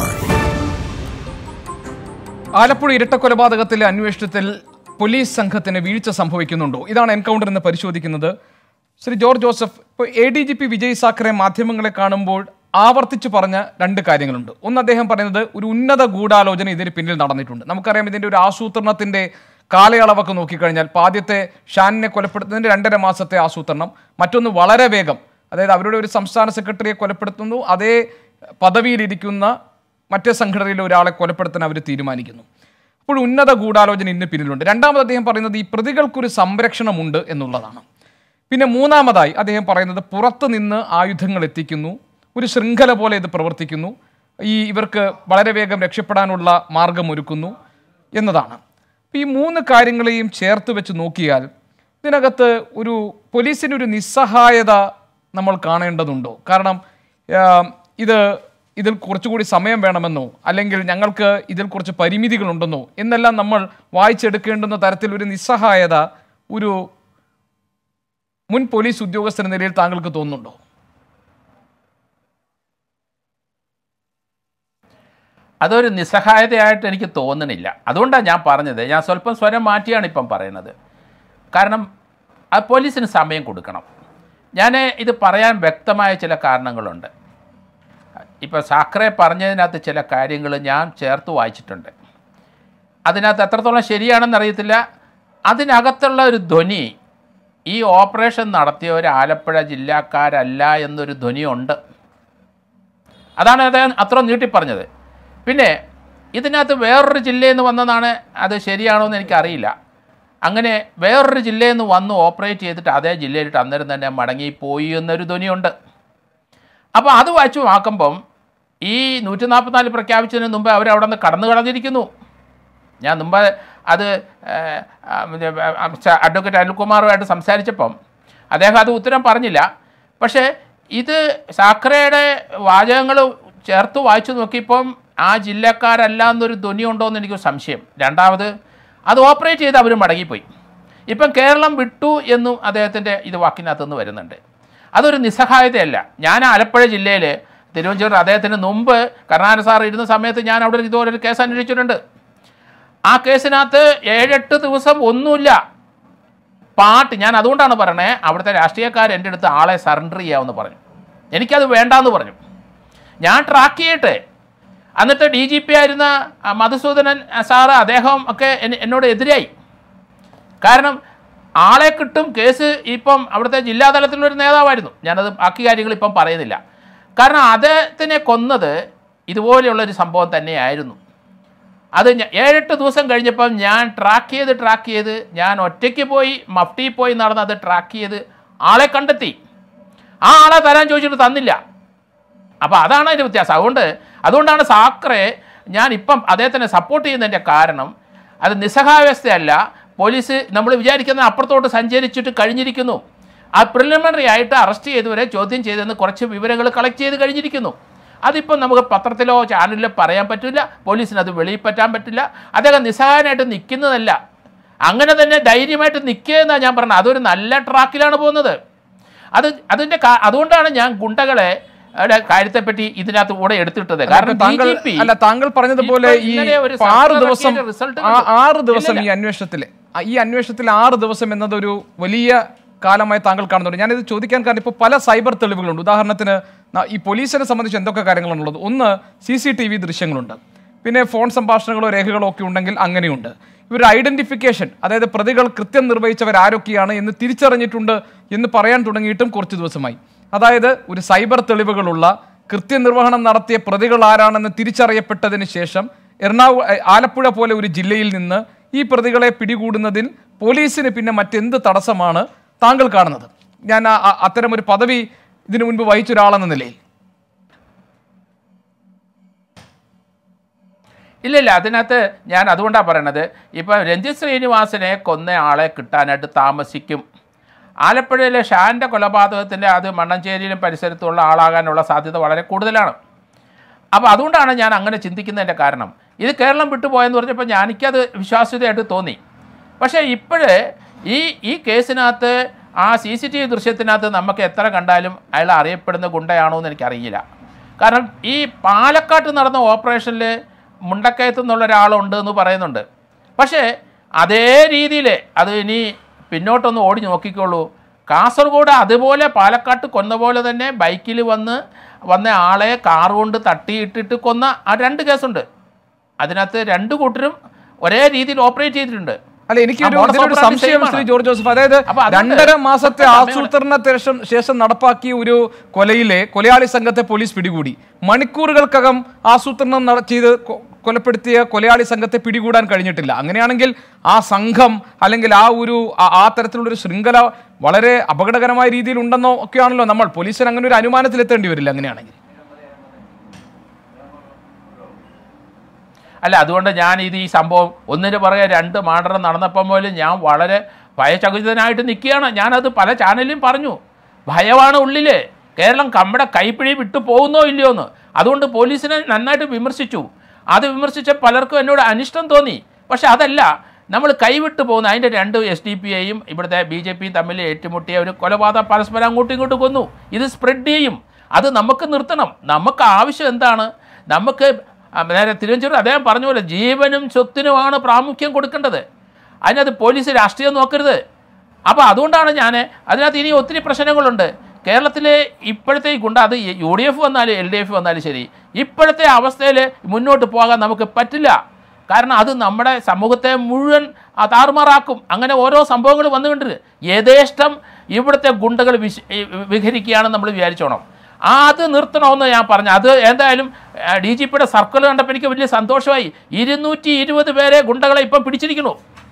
ആലപ്പുഴ ഇരട്ട കൊലപാതകത്തിലെ അന്വേഷണത്തിൽ പോലീസ് സംഘത്തിന് വീഴ്ച സംഭവിക്കുന്നുണ്ടോ ഇതാണ് എൻകൗണ്ടർ എന്ന് പരിശോധിക്കുന്നത് ശ്രീ ജോർജ് ജോസഫ് ഇപ്പോൾ A D G P Vijay Sakhare മാധ്യമങ്ങളെ കാണുമ്പോൾ ആവർത്തിച്ച് പറഞ്ഞ രണ്ട് കാര്യങ്ങളുണ്ട് ഒന്ന് അദ്ദേഹം പറയുന്നത് ഒരു ഉന്നത ഗൂഢാലോചന ഇതിന് പിന്നിൽ നടന്നിട്ടുണ്ട് നമുക്കറിയാം ഇതിന്റെ ഒരു ആസൂത്രണത്തിന്റെ കാലയളവൊക്കെ നോക്കിക്കഴിഞ്ഞാൽ ഇപ്പൊ ആദ്യത്തെ ഷാനിനെ കൊലപ്പെടുത്തുന്നതിന്റെ രണ്ടര മാസത്തെ ആസൂത്രണം മറ്റൊന്ന് വളരെ വേഗം അതായത് അവരുടെ ഒരു സംസ്ഥാന സെക്രട്ടറിയെ കൊലപ്പെടുത്തുന്നു അതേ പദവിയിലിരിക്കുന്ന മറ്റേ സംഘടനയിലെ ഒരാളെ കൊലപ്പെടുത്താൻ അവർ തീരുമാനിക്കുന്നു അപ്പോൾ ഉന്നത ഗൂഢാലോചന ഇന്ന് പിന്നിലുണ്ട് രണ്ടാമത് അദ്ദേഹം പറയുന്നത് ഈ പ്രതികൾക്കൊരു സംരക്ഷണമുണ്ട് എന്നുള്ളതാണ് പിന്നെ മൂന്നാമതായി അദ്ദേഹം പറയുന്നത് പുറത്തു നിന്ന് ആയുധങ്ങൾ എത്തിക്കുന്നു ഒരു ശൃംഖല പോലെ ഇത് പ്രവർത്തിക്കുന്നു ഈ ഇവർക്ക് വളരെ വേഗം രക്ഷപ്പെടാനുള്ള മാർഗമൊരുക്കുന്നു എന്നതാണ് അപ്പോൾ ഈ മൂന്ന് കാര്യങ്ങളെയും ചേർത്ത് വെച്ച് നോക്കിയാൽ ഇതിനകത്ത് ഒരു പോലീസിനൊരു നിസ്സഹായത നമ്മൾ കാണേണ്ടതുണ്ടോ കാരണം ആ, ഇത് ഇതിൽ കുറച്ചുകൂടി സമയം വേണമെന്നോ അല്ലെങ്കിൽ ഞങ്ങൾക്ക് ഇതിൽ കുറച്ച് പരിമിതികളുണ്ടെന്നോ എന്നെല്ലാം നമ്മൾ വായിച്ചെടുക്കേണ്ടുന്ന തരത്തിൽ ഒരു നിസ്സഹായത ഒരു മുൻ പോലീസ് ഉദ്യോഗസ്ഥ എന്ന നിലയിൽ താങ്കൾക്ക് തോന്നുന്നുണ്ടോ അതൊരു നിസ്സഹായതയായിട്ട് എനിക്ക് തോന്നണില്ല അതുകൊണ്ടാണ് ഞാൻ പറഞ്ഞത് ഞാൻ സ്വല്പം സ്വരം മാറ്റിയാണ് ഇപ്പം പറയുന്നത് കാരണം ആ പോലീസിന് സമയം കൊടുക്കണം ഞാൻ ഇത് പറയാൻ വ്യക്തമായ ചില കാരണങ്ങളുണ്ട് ഇപ്പോൾ സാക്കറെ പറഞ്ഞതിനകത്ത് ചില കാര്യങ്ങൾ ഞാൻ ചേർത്ത് വായിച്ചിട്ടുണ്ട് അതിനകത്ത് എത്രത്തോളം ശരിയാണെന്ന് അറിയത്തില്ല അതിനകത്തുള്ള ഒരു ധ്വനി ഈ ഓപ്പറേഷൻ നടത്തിയവർ ആലപ്പുഴ ജില്ലക്കാരല്ല എന്നൊരു ധ്വനിയുണ്ട് അതാണ് അദ്ദേഹം അത്ര നീട്ടി പറഞ്ഞത് പിന്നെ ഇതിനകത്ത് വേറൊരു ജില്ലയിൽ നിന്ന് വന്നതാണ് അത് ശരിയാണോ എന്ന് എനിക്കറിയില്ല അങ്ങനെ വേറൊരു ജില്ലയിൽ നിന്ന് വന്ന് ഓപ്പറേറ്റ് ചെയ്തിട്ട് അതേ ജില്ലയിലിട്ട് അന്നേരം തന്നെ മടങ്ങിപ്പോയി എന്നൊരു ധ്വനിയുണ്ട് അപ്പോൾ അത് വായിച്ചു നോക്കുമ്പം ഈ നൂറ്റി നാൽപ്പത്തിനാല് പ്രഖ്യാപിച്ചതിന് മുമ്പ് അവർ അവിടെ നിന്ന് കടന്നു കടന്നിരിക്കുന്നു ഞാൻ മുമ്പ് അത് ഏഹ്, ആ, മറ്റേ, ആ, ച- അഡ്വക്കേറ്റ് അനിൽകുമാറുമായിട്ട് സംസാരിച്ചപ്പം അദ്ദേഹം അത് ഉത്തരം പറഞ്ഞില്ല പക്ഷേ ഇത് സാക്കറയുടെ വാചകങ്ങൾ ചേർത്ത് വായിച്ചു നോക്കിയപ്പം ആ ജില്ലക്കാരല്ല എന്നൊരു ധ്വനി ഉണ്ടോ എന്ന് എനിക്ക് സംശയം രണ്ടാമത് അത് ഓപ്പറേറ്റ് ചെയ്ത് അവർ മടങ്ങിപ്പോയി ഇപ്പം കേരളം വിട്ടു എന്നും അദ്ദേഹത്തിൻ്റെ ഇത് വാക്കിനകത്ത് നിന്ന് വരുന്നുണ്ട് അതൊരു നിസ്സഹായതയല്ല ഞാൻ ആലപ്പുഴ ജില്ലയിൽ തിരുവഞ്ചൂർ അദ്ദേഹത്തിന് മുമ്പ് കരുണാകരൻ സാർ ഇരുന്ന സമയത്ത് ഞാൻ അവിടെ ഇതുപോലെ ഒരു കേസ് അന്വേഷിച്ചിട്ടുണ്ട് ആ കേസിനകത്ത് ഏഴെട്ട് ദിവസം ഒന്നുമില്ല പാട്ട് ഞാൻ അതുകൊണ്ടാണ് പറയണേ അവിടുത്തെ രാഷ്ട്രീയക്കാർ എൻ്റെ അടുത്ത് ആളെ സറണ്ടർ ചെയ്യാമെന്ന് പറഞ്ഞു എനിക്കത് വേണ്ടാന്ന് പറഞ്ഞു ഞാൻ ട്രാക്ക് ചെയ്യട്ടെ എന്നിട്ട് ഡി ജി പി ആയിരുന്ന ആ, മധുസൂദനൻ ആ, സാറ് അദ്ദേഹം ഒക്കെ എന്നെ- എന്നോട് എതിരായി കാരണം ആളെ കിട്ടും കേസ് ഇപ്പം അവിടുത്തെ ജില്ലാതലത്തിലൊരു നേതാവായിരുന്നു ഞാനത് ബാക്കി കാര്യങ്ങൾ ഇപ്പം പറയുന്നില്ല കാരണം അദ്ദേഹത്തിനെ കൊന്നത് ഇതുപോലെയുള്ളൊരു സംഭവം തന്നെയായിരുന്നു അത് ഞ- ഏഴെട്ട് ദിവസം കഴിഞ്ഞപ്പം ഞാൻ ട്രാക്ക് ചെയ്ത് ട്രാക്ക് ചെയ്ത് ഞാൻ ഒറ്റയ്ക്ക് പോയി മഫ്റ്റി പോയി നടന്ന് അത് ട്രാക്ക് ചെയ്ത് ആളെ കണ്ടെത്തി ആ ആളെ തരാൻ ചോദിച്ചിട്ട് തന്നില്ല അപ്പോൾ അതാണ് അതിൻ്റെ വ്യത്യാസം അതുകൊണ്ട് അതുകൊണ്ടാണ് സാക്കറെ ഞാൻ ഇപ്പം അദ്ദേഹത്തിനെ സപ്പോർട്ട് ചെയ്യുന്നതിൻ്റെ കാരണം അത് നിസ്സഹായാവസ്ഥയല്ല പോലീസ് നമ്മൾ വിചാരിക്കുന്ന അപ്പുറത്തോട്ട് സഞ്ചരിച്ചിട്ട് കഴിഞ്ഞിരിക്കുന്നു ആ പ്രിലിമിനറി ആയിട്ട് അറസ്റ്റ് ചെയ്തവരെ ചോദ്യം ചെയ്തെന്ന് കുറച്ച് വിവരങ്ങൾ കളക്ട് ചെയ്ത് കഴിഞ്ഞിരിക്കുന്നു അതിപ്പം നമുക്ക് പത്രത്തിലോ ചാനലിലോ പറയാൻ പറ്റില്ല പോലീസിന് അത് വെളിയിൽ പറ്റാൻ പറ്റില്ല അദ്ദേഹം നിസ്സഹായനായിട്ട് നിൽക്കുന്നതല്ല അങ്ങനെ തന്നെ ധൈര്യമായിട്ട് നിൽക്കുക എന്നാണ് ഞാൻ പറഞ്ഞത് അതൊരു നല്ല ട്രാക്കിലാണ് പോകുന്നത് അത് അതിൻ്റെ കാ- അതുകൊണ്ടാണ് ഞാൻ ഗുണ്ടകളെ ടെ കാര്യത്തെപ്പറ്റി ഇതിനകത്ത് കൂടെ എടുത്തിട്ടത് കാരണം താങ്കൾ DGP അല്ല താങ്കൾ പറഞ്ഞതുപോലെ ഇപ്പോൾ ഈ ഇന്നലെ ഒരു ഇപ്പൊ ആറ് സർക്കാർ ദിവസം ഇറക്കിയ result ആ- കണ്ടു. ആറ് ദിവസം ഈ ഇല്ലില്ല. അന്വേഷണത്തില് ആ, ഈ അന്വേഷണത്തിൽ ആറ് ദിവസം എന്നതൊരു വലിയ കാലമായി താങ്കൾ കാണുന്നുണ്ട് ഞാനിത് ചോദിക്കാൻ കാരണം ഇപ്പോൾ പല സൈബർ തെളിവുകളുണ്ട് ഉദാഹരണത്തിന് ന- ഈ പോലീസിനെ സംബന്ധിച്ച് എന്തൊക്കെ കാര്യങ്ങളാണുള്ളത് ഒന്ന് സി സി ടി വി ദൃശ്യങ്ങളുണ്ട് പിന്നെ ഫോൺ സംഭാഷണങ്ങളോ രേഖകളോ ഒക്കെ ഉണ്ടെങ്കിൽ അങ്ങനെയുണ്ട് ഇവരുടെ ഐഡന്റിഫിക്കേഷൻ അതായത് പ്രതികൾ കൃത്യം നിർവഹിച്ചവർ ആരൊക്കെയാണ് എന്ന് തിരിച്ചറിഞ്ഞിട്ടുണ്ട് എന്ന് പറയാൻ തുടങ്ങിയിട്ടും കുറച്ച് ദിവസമായി അതായത് ഒരു സൈബർ തെളിവുകളുള്ള കൃത്യനിർവഹണം നടത്തിയ പ്രതികൾ ആരാണെന്ന് തിരിച്ചറിയപ്പെട്ടതിന് ശേഷം എറണാകുളം ആലപ്പുഴ പോലെ ഒരു ജില്ലയിൽ നിന്ന് ഈ പ്രതികളെ പിടികൂടുന്നതിൽ പോലീസിന് പിന്നെ മറ്റെന്ത് തടസ്സമാണ് താങ്കൾ കാണുന്നത് ഞാൻ ആ- ആ- അത്തരം ഒരു പദവി ഇതിനു മുൻപ് വഹിച്ച ഒരാളെന്ന നിലയിൽ ഇല്ല ഇല്ല അതിനകത്ത് ഞാൻ അതുകൊണ്ടാണ് പറയണത് ഇപ്പം രഞ്ജിത് ശ്രീനിവാസനെ കൊന്ന ആളെ കിട്ടാനായിട്ട് താമസിക്കും ആലപ്പുഴയിലെ ഷാൻ്റെ കൊലപാതകത്തിൻ്റെ അത് മണ്ണഞ്ചേരിയിലും പരിസരത്തുള്ള ആളാകാനുള്ള സാധ്യത വളരെ കൂടുതലാണ് അപ്പോൾ അതുകൊണ്ടാണ് ഞാൻ അങ്ങനെ ചിന്തിക്കുന്നതിൻ്റെ കാരണം ഇത് കേരളം വിട്ടുപോയെന്ന് പറഞ്ഞപ്പോൾ ഞാൻ- എനിക്കത് വിശ്വാസ്യതയായിട്ട് തോന്നി പക്ഷേ ഇപ്പോഴ് ഈ ഈ കേസിനകത്ത് ആ സി സി ടി വി ദൃശ്യത്തിനകത്ത് നമുക്ക് എത്ര കണ്ടാലും അയാൾ അറിയപ്പെടുന്ന ഗുണ്ടയാണോ എന്ന് എനിക്കറിയില്ല കാരണം ഈ പാലക്കാട്ട് നടന്ന ഓപ്പറേഷനിൽ മുണ്ടക്കയത്തു നിന്നുള്ള ഒരാളുണ്ട് എന്ന് പറയുന്നുണ്ട് പക്ഷേ അതേ രീതിയിൽ അത് ഇനി പിന്നോട്ടൊന്ന് ഓടി നോക്കിക്കോളൂ കാസർഗോഡ് അതുപോലെ പാലക്കാട്ട് കൊന്ന പോലെ തന്നെ ബൈക്കിൽ വന്ന് വന്ന ആളെ കാർ കൊണ്ട് തട്ടിയിട്ടിട്ട് കൊന്ന ആ രണ്ട് കേസുണ്ട് അതിനകത്ത് രണ്ട് കൂട്ടരും ഒരേ രീതിയിൽ ഓപ്പറേറ്റ് ചെയ്തിട്ടുണ്ട് അല്ല എനിക്ക് ആ ഒരു modus ഇതിലൊരു operandi സംശയം same ശ്രീ ആണ്. ജോർജ് ജോസഫ് അതായത് അപ്പൊ അതുകൊണ്ട് രണ്ടര മാസത്തെ സമയം- ആസൂത്രണ ശേഷം ശേഷം നടപ്പാക്കിയ ഒരു കൊലയിലെ കൊലയാളി സംഘത്തെ പോലീസ് പിടികൂടി മണിക്കൂറുകൾക്കകം ആസൂത്രണം നട- ചെയ്ത് കൊ- കൊലപ്പെടുത്തിയ കൊലയാളി സംഘത്തെ പിടികൂടാൻ കഴിഞ്ഞിട്ടില്ല അങ്ങനെയാണെങ്കിൽ ആ സംഘം അല്ലെങ്കിൽ ആ ഒരു ആ- ആ തരത്തിലുള്ളൊരു ശൃംഖല വളരെ അപകടകരമായ രീതിയിൽ ഉണ്ടെന്നോ ഒക്കെയാണല്ലോ നമ്മൾ പോലീസിന് അങ്ങനെ ഒരു അനുമാനത്തിലെത്തേണ്ടി വരില്ല അങ്ങനെയാണെങ്കിൽ അല്ല അതുകൊണ്ട് ഞാൻ ഇത് ഈ സംഭവം ഒന്നിന് പുറകെ രണ്ട് മാഡറം നടന്നപ്പം പോലും ഞാൻ വളരെ ഭയചകിതനായിട്ട് നിൽക്കുകയാണ് ഞാനത് പല ചാനലിലും പറഞ്ഞു ഭയമാണ് ഉള്ളിൽ കേരളം നമ്മുടെ കൈപ്പിഴി വിട്ടു പോകുന്നോ ഇല്ലയോ എന്ന് അതുകൊണ്ട് പോലീസിനെ നന്നായിട്ട് വിമർശിച്ചു അത് വിമർശിച്ച പലർക്കും എന്നോട് അനിഷ്ടം തോന്നി പക്ഷെ അതല്ല നമ്മൾ കൈവിട്ട് പോകുന്ന അതിൻ്റെ രണ്ട് എസ് ഡി പി ഐയും ഇവിടുത്തെ ബി ജെ പിയും തമ്മിൽ ഏറ്റുമുട്ടിയ ഒരു കൊലപാതക പരസ്പരം അങ്ങോട്ടും ഇങ്ങോട്ടും കൊന്നു ഇത് സ്പ്രെഡ് ചെയ്യും അത് നമുക്ക് നിർത്തണം നമുക്ക് ആവശ്യം എന്താണ് നമുക്ക് ആ, നേരെ തിരുവനന്തപുരം അദ്ദേഹം പറഞ്ഞ പോലെ ജീവനും സ്വത്തിനുമാണ് പ്രാമുഖ്യം കൊടുക്കേണ്ടത് അതിനകത്ത് പോലീസ് രാഷ്ട്രീയം നോക്കരുത് അപ്പോൾ അതുകൊണ്ടാണ് ഞാൻ അതിനകത്ത് ഇനി ഒത്തിരി പ്രശ്നങ്ങളുണ്ട് കേരളത്തിലെ ഇപ്പോഴത്തെ ഈ ഗുണ്ട അത് യു ഡി എഫ് വന്നാലും എൽ ഡി എഫ് വന്നാലും ശരി ഇപ്പോഴത്തെ അവസ്ഥയിൽ മുന്നോട്ട് പോകാൻ നമുക്ക് പറ്റില്ല കാരണം അത് നമ്മുടെ സമൂഹത്തെ മുഴുവൻ ആ താറുമാറാക്കും അങ്ങനെ ഓരോ സംഭവങ്ങൾ വന്നുകൊണ്ടിട്ട് യഥേഷ്ടം ഇവിടുത്തെ ഗുണ്ടകൾ വിശ ഈ വിഹരിക്കുകയാണെന്ന് നമ്മൾ വിചാരിച്ചോണം ആ അത് നിർത്തണമെന്ന് ഞാൻ പറഞ്ഞു അത് എന്തായാലും ഡി ജി പിയുടെ സർക്കിൾ കണ്ടപ്പോൾ എനിക്ക് വലിയ സന്തോഷമായി ഇരുന്നൂറ്റി ഇരുപത് പേരെ ഗുണ്ടകളെ ഇപ്പം പിടിച്ചിരിക്കുന്നു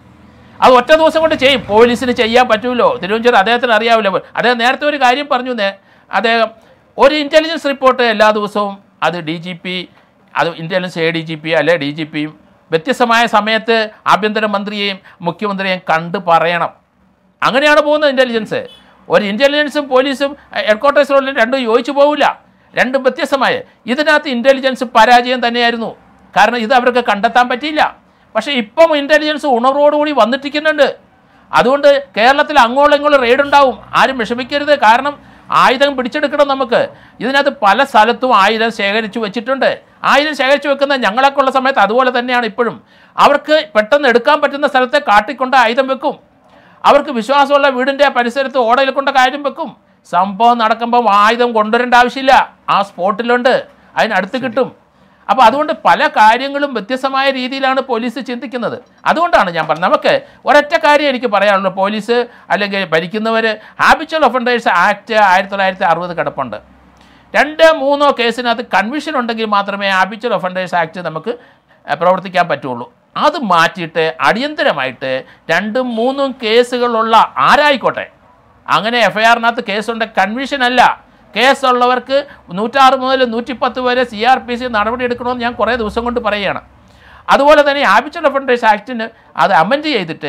അത് ഒറ്റ ദിവസം കൊണ്ട് ചെയ്യും പോലീസിന് ചെയ്യാൻ പറ്റുമല്ലോ തിരുവനന്തപുരം അദ്ദേഹത്തിന് അറിയാമല്ലോ അദ്ദേഹം നേരത്തെ ഒരു കാര്യം പറഞ്ഞു നേ- അദ്ദേഹം ഒരു ഇൻ്റലിജൻസ് റിപ്പോർട്ട് എല്ലാ ദിവസവും അത് ഡി ജി പി അത് intelligence A D G P അല്ലെ ഡി ജി പിയും വ്യത്യസ്തമായ സമയത്ത് ആഭ്യന്തരമന്ത്രിയെയും മുഖ്യമന്ത്രിയെയും കണ്ട് പറയണം അങ്ങനെയാണ് പോകുന്നത് ഇൻ്റലിജൻസ് ഒരു ഇൻ്റലിജൻസും പോലീസും ഹെഡ്ക്വാർട്ടേഴ്സിലുള്ള രണ്ടും യോജിച്ചു പോവില്ല രണ്ടും വ്യത്യസ്തമായ ഇതിനകത്ത് ഇൻ്റലിജൻസ് പരാജയം തന്നെയായിരുന്നു കാരണം ഇത് അവർക്ക് കണ്ടെത്താൻ പറ്റിയില്ല പക്ഷേ ഇപ്പം ഇൻ്റലിജൻസ് ഉണർവോടുകൂടി വന്നിട്ടിരിക്കുന്നുണ്ട് അതുകൊണ്ട് കേരളത്തിൽ അങ്ങോളം ഇങ്ങോളം റെയ്ഡ് ഉണ്ടാവും ആരും വിഷമിക്കരുത് കാരണം ആയുധം പിടിച്ചെടുക്കണം നമുക്ക് ഇതിനകത്ത് പല സ്ഥലത്തും ആയുധം ശേഖരിച്ചു വെച്ചിട്ടുണ്ട് ആയുധം ശേഖരിച്ചു വെക്കുന്ന ഞങ്ങളൊക്കെ ഉള്ള സമയത്ത് അതുപോലെ തന്നെയാണ് ഇപ്പോഴും അവർക്ക് പെട്ടെന്ന് എടുക്കാൻ പറ്റുന്ന സ്ഥലത്തെ കാട്ടിക്കൊണ്ട് ആയുധം വെക്കും അവർക്ക് വിശ്വാസമുള്ള വീടിൻ്റെ പരിസരത്ത് ഓടയിൽ കൊണ്ട് കാര്യം വെക്കും സംഭവം നടക്കുമ്പോൾ ആയുധം കൊണ്ടുവരേണ്ട ആവശ്യമില്ല ആ സ്പോട്ടിലുണ്ട് അതിനടുത്ത് കിട്ടും അപ്പോൾ അതുകൊണ്ട് പല കാര്യങ്ങളും വ്യത്യസ്തമായ രീതിയിലാണ് പോലീസ് ചിന്തിക്കുന്നത് അതുകൊണ്ടാണ് ഞാൻ പറഞ്ഞത് നമുക്ക് ഒരൊറ്റ കാര്യം എനിക്ക് പറയാനുള്ളൂ പോലീസ് അല്ലെങ്കിൽ ഭരിക്കുന്നവർ ഹാബിച്വൽ ഒഫൻഡേഴ്സ് ആക്ട് ആയിരത്തി തൊള്ളായിരത്തി അറുപത് കിടപ്പുണ്ട് രണ്ട് മൂന്നോ കേസിനകത്ത് കൺവിഷൻ ഉണ്ടെങ്കിൽ മാത്രമേ ഹാബിച്വൽ ഒഫൻഡേഴ്സ് ആക്ട് നമുക്ക് ഏഹ്, പ്രവർത്തിക്കാൻ പറ്റുള്ളൂ അത് മാറ്റിയിട്ട് അടിയന്തരമായിട്ട് രണ്ടും മൂന്നും കേസുകളുള്ള ആരായിക്കോട്ടെ അങ്ങനെ എഫ് ഐ ആറിനകത്ത് കേസുണ്ട് കൺവിഷൻ അല്ല കേസുള്ളവർക്ക് നൂറ്റാറ് മുതൽ നൂറ്റിപ്പത്ത് വരെ സി ആർ പി സി നടപടി എടുക്കണമെന്ന് ഞാൻ കുറേ ദിവസം കൊണ്ട് പറയുകയാണ് അതുപോലെ തന്നെ ആബിച്വൽ ഒഫൻഡേഴ്സ് ആക്ടിന് അത് അമെൻഡ് ചെയ്തിട്ട്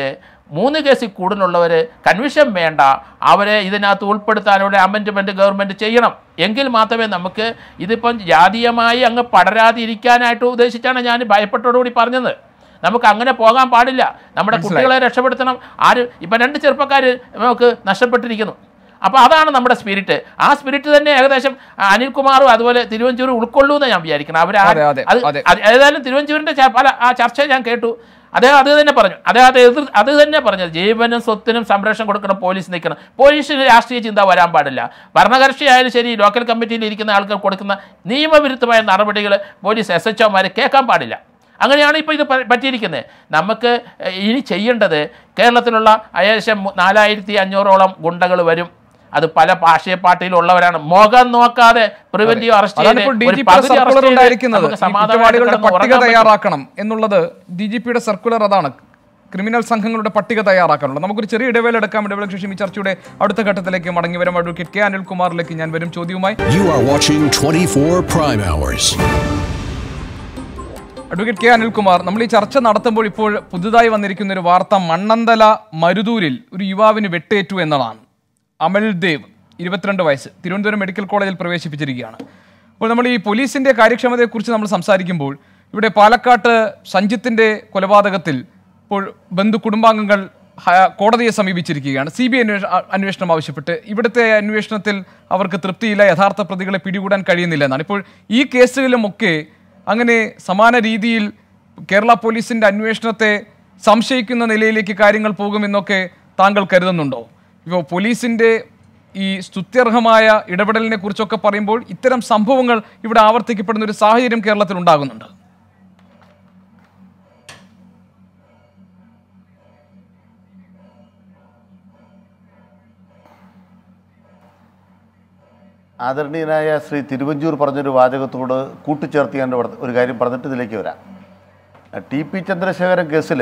മൂന്ന് കേസിൽ കൂടുതലുള്ളവർ കൺവിഷൻ വേണ്ട അവരെ ഇതിനകത്ത് ഉൾപ്പെടുത്താനുള്ള അമെൻഡ്മെൻറ്റ് ഗവൺമെൻറ് ചെയ്യണം എങ്കിൽ മാത്രമേ നമുക്ക് ഇതിപ്പം ജാതീയമായി അങ്ങ് പടരാതിരിക്കാനായിട്ട് ഉദ്ദേശിച്ചാണ് ഞാൻ ഭയപ്പെട്ടോടുകൂടി പറഞ്ഞത് നമുക്ക് അങ്ങനെ പോകാൻ പാടില്ല നമ്മുടെ കുട്ടികളെ രക്ഷപ്പെടുത്തണം ആര് ഇപ്പം രണ്ട് ചെറുപ്പക്കാർ നമുക്ക് നഷ്ടപ്പെട്ടിരിക്കുന്നു അപ്പോൾ അതാണ് നമ്മുടെ സ്പിരിറ്റ് ആ സ്പിരിറ്റ് തന്നെ ഏകദേശം അനിൽകുമാറും അതുപോലെ തിരുവഞ്ചൂരും ഉൾക്കൊള്ളൂ എന്ന് ഞാൻ വിചാരിക്കണം അവർ അതെ, അതെ, അതെ. ഏതായാലും തിരുവഞ്ചൂരിൻ്റെ ച- പല ആ ചർച്ച ഞാൻ കേട്ടു അദ്ദേഹം അത് തന്നെ പറഞ്ഞു അദ്ദേഹം അത് എതിർ അത് തന്നെ പറഞ്ഞത് ജീവനും സ്വത്തിനും സംരക്ഷണം കൊടുക്കണം പോലീസ് നിൽക്കണം പോലീസിന് രാഷ്ട്രീയ ചിന്ത വരാൻ പാടില്ല ഭരണകക്ഷി ആയാലും ശരി ലോക്കൽ കമ്മിറ്റിയിൽ ഇരിക്കുന്ന ആൾക്കാർ കൊടുക്കുന്ന നിയമവിരുദ്ധമായ നടപടികൾ പോലീസ് എസ് എച്ച് ഒമാർ കേൾക്കാൻ പാടില്ല അങ്ങനെയാണ് ഇപ്പോൾ ഇത് പ- പറ്റിയിരിക്കുന്നത് നമുക്ക് എഹ്, ഇനി ചെയ്യേണ്ടത് കേരളത്തിലുള്ള ഏകദേശം മു- നാലായിരത്തി അഞ്ഞൂറോളം ഗുണ്ടകൾ വരും അത് പല ഭാഷയെ പാർട്ടിയിലുള്ളവരാണ് മുഖം നോക്കാതെ പ്രിവെന്റീവ് അറസ്റ്റ് അതാണ് ഇപ്പോൾ ഡി ജി പിയുടെ സർക്കുലർ ഉണ്ടായിരിക്കുന്നത് ഈ കുറ്റവാളികളുടെ പട്ടിക തയ്യാറാക്കണം എന്നുള്ളത് ഡി ജി പിയുടെ സർക്കുലർ അതാണ് ക്രിമിനൽ സംഘങ്ങളുടെ പട്ടിക തയ്യാറാക്കാനുള്ളത് നമുക്കൊരു ചെറിയ ഇടവേള എടുക്കാം ഇടവേളയ്ക്ക് ശേഷം ഈ ചർച്ചയുടെ അടുത്ത ഘട്ടത്തിലേക്ക് മടങ്ങി വരും അഡ്വക്കേറ്റ് കെ അനിൽകുമാറിലേക്ക് ഞാൻ വരും ചോദ്യവുമായി You are watching 24 Prime Hours. Advocate K Anilkumar നമ്മൾ ഈ ചർച്ച നടത്തുമ്പോൾ ഇപ്പോൾ പുതുതായി വന്നിരിക്കുന്ന ഒരു വാർത്ത മണ്ണന്തല മരുതൂരിൽ ഒരു യുവാവിന് വെട്ടേറ്റു എന്നതാണ് അമൽദേവ് ഇരുപത്തിരണ്ട് വയസ്സ് തിരുവനന്തപുരം മെഡിക്കൽ കോളേജിൽ പ്രവേശിപ്പിച്ചിരിക്കുകയാണ് അപ്പോൾ നമ്മൾ ഈ പോലീസിന്റെ കാര്യക്ഷമതയെക്കുറിച്ച് നമ്മൾ സംസാരിക്കുമ്പോൾ ഇവിടെ പാലക്കാട്ട് സഞ്ജിത്തിന്റെ കൊലപാതകത്തിൽ ഇപ്പോൾ ബന്ധു കുടുംബാംഗങ്ങൾ ഹ- കോടതിയെ സമീപിച്ചിരിക്കുകയാണ് സി ബി ഐ അന്വേഷണം ആവശ്യപ്പെട്ട് ഇവിടുത്തെ അന്വേഷണത്തിൽ അവർക്ക് തൃപ്തിയില്ല യഥാർത്ഥ പ്രതികളെ പിടികൂടാൻ കഴിയുന്നില്ല എന്നാണ് ഇപ്പോൾ ഈ കേസുകളിലുമൊക്കെ അങ്ങനെ സമാന രീതിയിൽ കേരള പോലീസിന്റെ അന്വേഷണത്തെ സംശയിക്കുന്ന നിലയിലേക്ക് കാര്യങ്ങൾ പോകുമെന്നൊക്കെ താങ്കൾ കരുതുന്നുണ്ടോ ഇപ്പോൾ പോലീസിന്റെ ഈ സ്തുത്യർഹമായ ഇടപെടലിനെ കുറിച്ചൊക്കെ പറയുമ്പോൾ ഇത്തരം സംഭവങ്ങൾ ഇവിടെ ആവർത്തിക്കപ്പെടുന്ന ഒരു സാഹചര്യം കേരളത്തിൽ ഉണ്ടാകുന്നുണ്ട് ആദരണീയനായ ശ്രീ തിരുവഞ്ചൂർ പറഞ്ഞൊരു വാചകത്തോട് കൂട്ടിച്ചേർത്ത് ഞാൻ ഇവിടെ ഒരു കാര്യം പറഞ്ഞിട്ട് ഇതിലേക്ക് വരാം ടി പി ചന്ദ്രശേഖരൻ കേസിൽ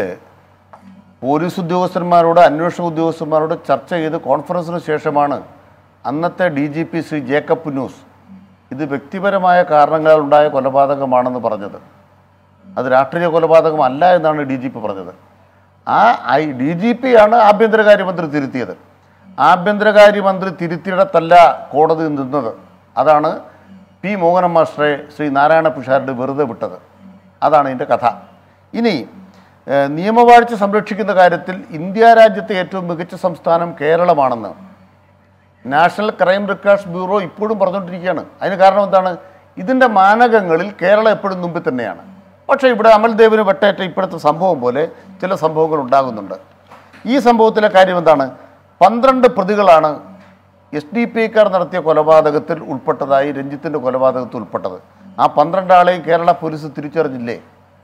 പോലീസ് ഉദ്യോഗസ്ഥന്മാരോട് അന്വേഷണ ഉദ്യോഗസ്ഥന്മാരോട് ചർച്ച ചെയ്ത് കോൺഫറൻസിന് ശേഷമാണ് അന്നത്തെ D G P Shri Jacob Punnoose ഇത് വ്യക്തിപരമായ കാരണങ്ങളാൽ ഉണ്ടായ കൊലപാതകമാണെന്ന് പറഞ്ഞത് അത് രാഷ്ട്രീയ കൊലപാതകമല്ല എന്നാണ് ഡി ജി പി പറഞ്ഞത് ആ ഐ ഡി ജി പി ആണ് ആഭ്യന്തരകാര്യമന്ത്രി തിരുത്തിയത് ആഭ്യന്തരകാര്യമന്ത്രി തിരുത്തിയിടത്തല്ല കോടതി നിന്നത് അതാണ് പി മോഹനൻ മാസ്റ്ററെ ശ്രീ നാരായണ പിഷാരുടെ വെറുതെ വിട്ടത് അതാണ് ഇതിൻ്റെ കഥ ഇനി ഏഹ്, നിയമവാഴ്ച സംരക്ഷിക്കുന്ന കാര്യത്തിൽ ഇന്ത്യ രാജ്യത്തെ ഏറ്റവും മികച്ച സംസ്ഥാനം കേരളമാണെന്ന് നാഷണൽ ക്രൈം റെക്കോർഡ്സ് ബ്യൂറോ ഇപ്പോഴും പറഞ്ഞുകൊണ്ടിരിക്കുകയാണ് അതിന് കാരണം എന്താണ് ഇതിൻ്റെ മാനകങ്ങളിൽ കേരളം എപ്പോഴും മുമ്പിൽ തന്നെയാണ് പക്ഷേ ഇവിടെ അമൽദേവിന് വെട്ടേറ്റ ഇപ്പോഴത്തെ സംഭവം പോലെ ചില സംഭവങ്ങൾ ഉണ്ടാകുന്നുണ്ട് ഈ സംഭവത്തിലെ കാര്യം എന്താണ് പന്ത്രണ്ട് പ്രതികളാണ് എസ് ഡി പി ഐക്കാർ നടത്തിയ കൊലപാതകത്തിൽ ഉൾപ്പെട്ടതായി രഞ്ജിത്തിൻ്റെ കൊലപാതകത്തിൽ ഉൾപ്പെട്ടത് ആ പന്ത്രണ്ട് ആളെയും കേരള പോലീസ് തിരിച്ചറിഞ്ഞില്ലേ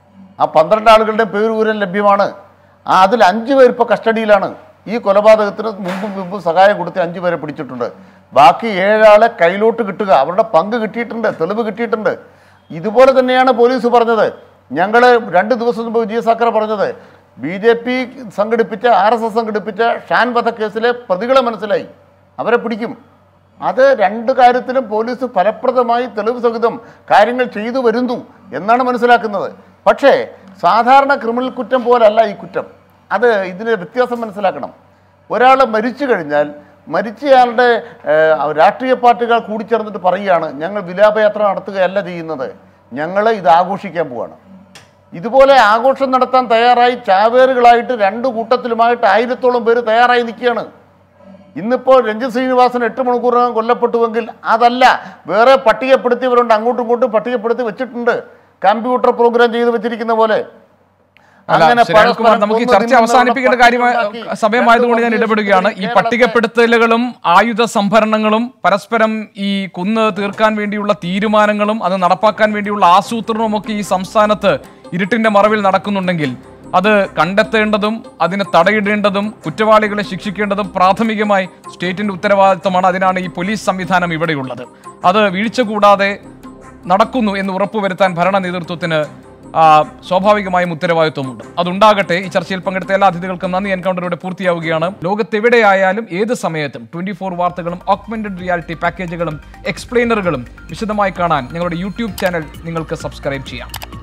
ആ പന്ത്രണ്ട് ആളുകളുടെ പേര് വിവരം ലഭ്യമാണ് ആ അതിൽ അഞ്ച് പേർ ഇപ്പോൾ കസ്റ്റഡിയിലാണ് ഈ കൊലപാതകത്തിന് മുമ്പും മുമ്പും സഹായം കൊടുത്ത് അഞ്ച് പേരെ പിടിച്ചിട്ടുണ്ട് ബാക്കി ഏഴാളെ കയ്യിലോട്ട് കിട്ടുക അവരുടെ പങ്ക് കിട്ടിയിട്ടുണ്ട് തെളിവ് കിട്ടിയിട്ടുണ്ട് ഇതുപോലെ തന്നെയാണ് പോലീസ് പറഞ്ഞത് ഞങ്ങൾ രണ്ട് ദിവസം മുമ്പ് വിജയസാക്കറ പറഞ്ഞത് ബി ജെ പി സംഘടിപ്പിച്ച ആർ എസ് എസ് സംഘടിപ്പിച്ച ഷാൻ വധക്കേസിലെ പ്രതികളെ മനസ്സിലായി അവരെ പിടിക്കും അത് രണ്ട് കാര്യത്തിലും പോലീസ് ഫലപ്രദമായി തെളിവ് സഹിതം കാര്യങ്ങൾ ചെയ്തു വരുന്നു എന്നാണ് മനസ്സിലാക്കുന്നത് പക്ഷേ സാധാരണ ക്രിമിനൽ കുറ്റം പോലല്ല ഈ കുറ്റം അത് ഇതിന് വ്യത്യാസം മനസ്സിലാക്കണം ഒരാൾ മരിച്ചു കഴിഞ്ഞാൽ മരിച്ചയാളുടെ ഏഹ്, രാഷ്ട്രീയ പാർട്ടികൾ കൂടിച്ചേർന്നിട്ട് പറയുകയാണ് ഞങ്ങൾ വിലാപയാത്ര നടത്തുകയല്ല ചെയ്യുന്നത് ഞങ്ങൾ ഇത് ആഘോഷിക്കാൻ പോവാണ് ഇതുപോലെ ആഘോഷം നടത്താൻ തയ്യാറായി ചാവേറുകളായിട്ട് രണ്ട് കൂട്ടത്തിലുമായിട്ട് ആയിരത്തോളം പേര് തയ്യാറായി നിൽക്കുകയാണ് ഇന്നിപ്പോൾ രഞ്ജിത് ശ്രീനിവാസൻ എട്ട് മണിക്കൂറിനകം കൊല്ലപ്പെട്ടുവെങ്കിൽ അതല്ല വേറെ പട്ടികപ്പെടുത്തിയവരുണ്ട് അങ്ങോട്ടും ഇങ്ങോട്ടും പട്ടികപ്പെടുത്തി വെച്ചിട്ടുണ്ട് കമ്പ്യൂട്ടർ പ്രോഗ്രാം ചെയ്ത് വെച്ചിരിക്കുന്ന പോലെ അല്ല, അങ്ങനെ ശരി, അനിൽകുമാർ പരസ്പരം നമുക്ക് ഈ കൊന്നു ചർച്ച തിന്നുന്ന അവസാനിപ്പിക്കേണ്ട കാര്യമായ പട്ടികയുണ്ടാക്കി സമയമായതുകൊണ്ട് ഞാൻ രണ്ട് ഇടപെടുകയാണ് ഈ കേരളത്തെ- പട്ടികപ്പെടുത്തലുകളും ആയുധ സംഭരണങ്ങളും പരസ്പരം ഈ കുന്ന് തീർക്കാൻ വേണ്ടിയുള്ള തീരുമാനങ്ങളും അത് നടപ്പാക്കാൻ വേണ്ടിയുള്ള ആസൂത്രണവും ഒക്കെ ഈ സംസ്ഥാനത്ത് ഇരുട്ടിന്റെ മറവിൽ നടക്കുന്നുണ്ടെങ്കിൽ അത് കണ്ടെത്തേണ്ടതും അതിനെ തടയിടേണ്ടതും കുറ്റവാളികളെ ശിക്ഷിക്കേണ്ടതും പ്രാഥമികമായി സ്റ്റേറ്റിന്റെ ഉത്തരവാദിത്തമാണ് അതിനാണ് ഈ പോലീസ് സംവിധാനം ഇവിടെയുള്ളത് അത് വീഴ്ച കൂടാതെ നടക്കുന്നു എന്ന് ഉറപ്പുവരുത്താൻ ഭരണ നേതൃത്വത്തിന് ആ, സ്വാഭാവികമായും ഉത്തരവാദിത്വമുണ്ട് അതുണ്ടാകട്ടെ ഈ ചർച്ചയിൽ പങ്കെടുത്ത എല്ലാ അതിഥികൾക്കും നന്ദി എൻകൗണ്ടറിലൂടെ പൂർത്തിയാവുകയാണ് ലോകത്തെവിടെയായാലും ഏത് സമയത്തും ട്വന്റി ഫോർ വാർത്തകളും ഓഗ്മെന്റഡ് റിയാലിറ്റി പാക്കേജുകളും എക്സ്പ്ലെയിനറുകളും വിശദമായി കാണാൻ ഞങ്ങളുടെ യൂട്യൂബ് ചാനൽ നിങ്ങൾക്ക് സബ്സ്ക്രൈബ് ചെയ്യാം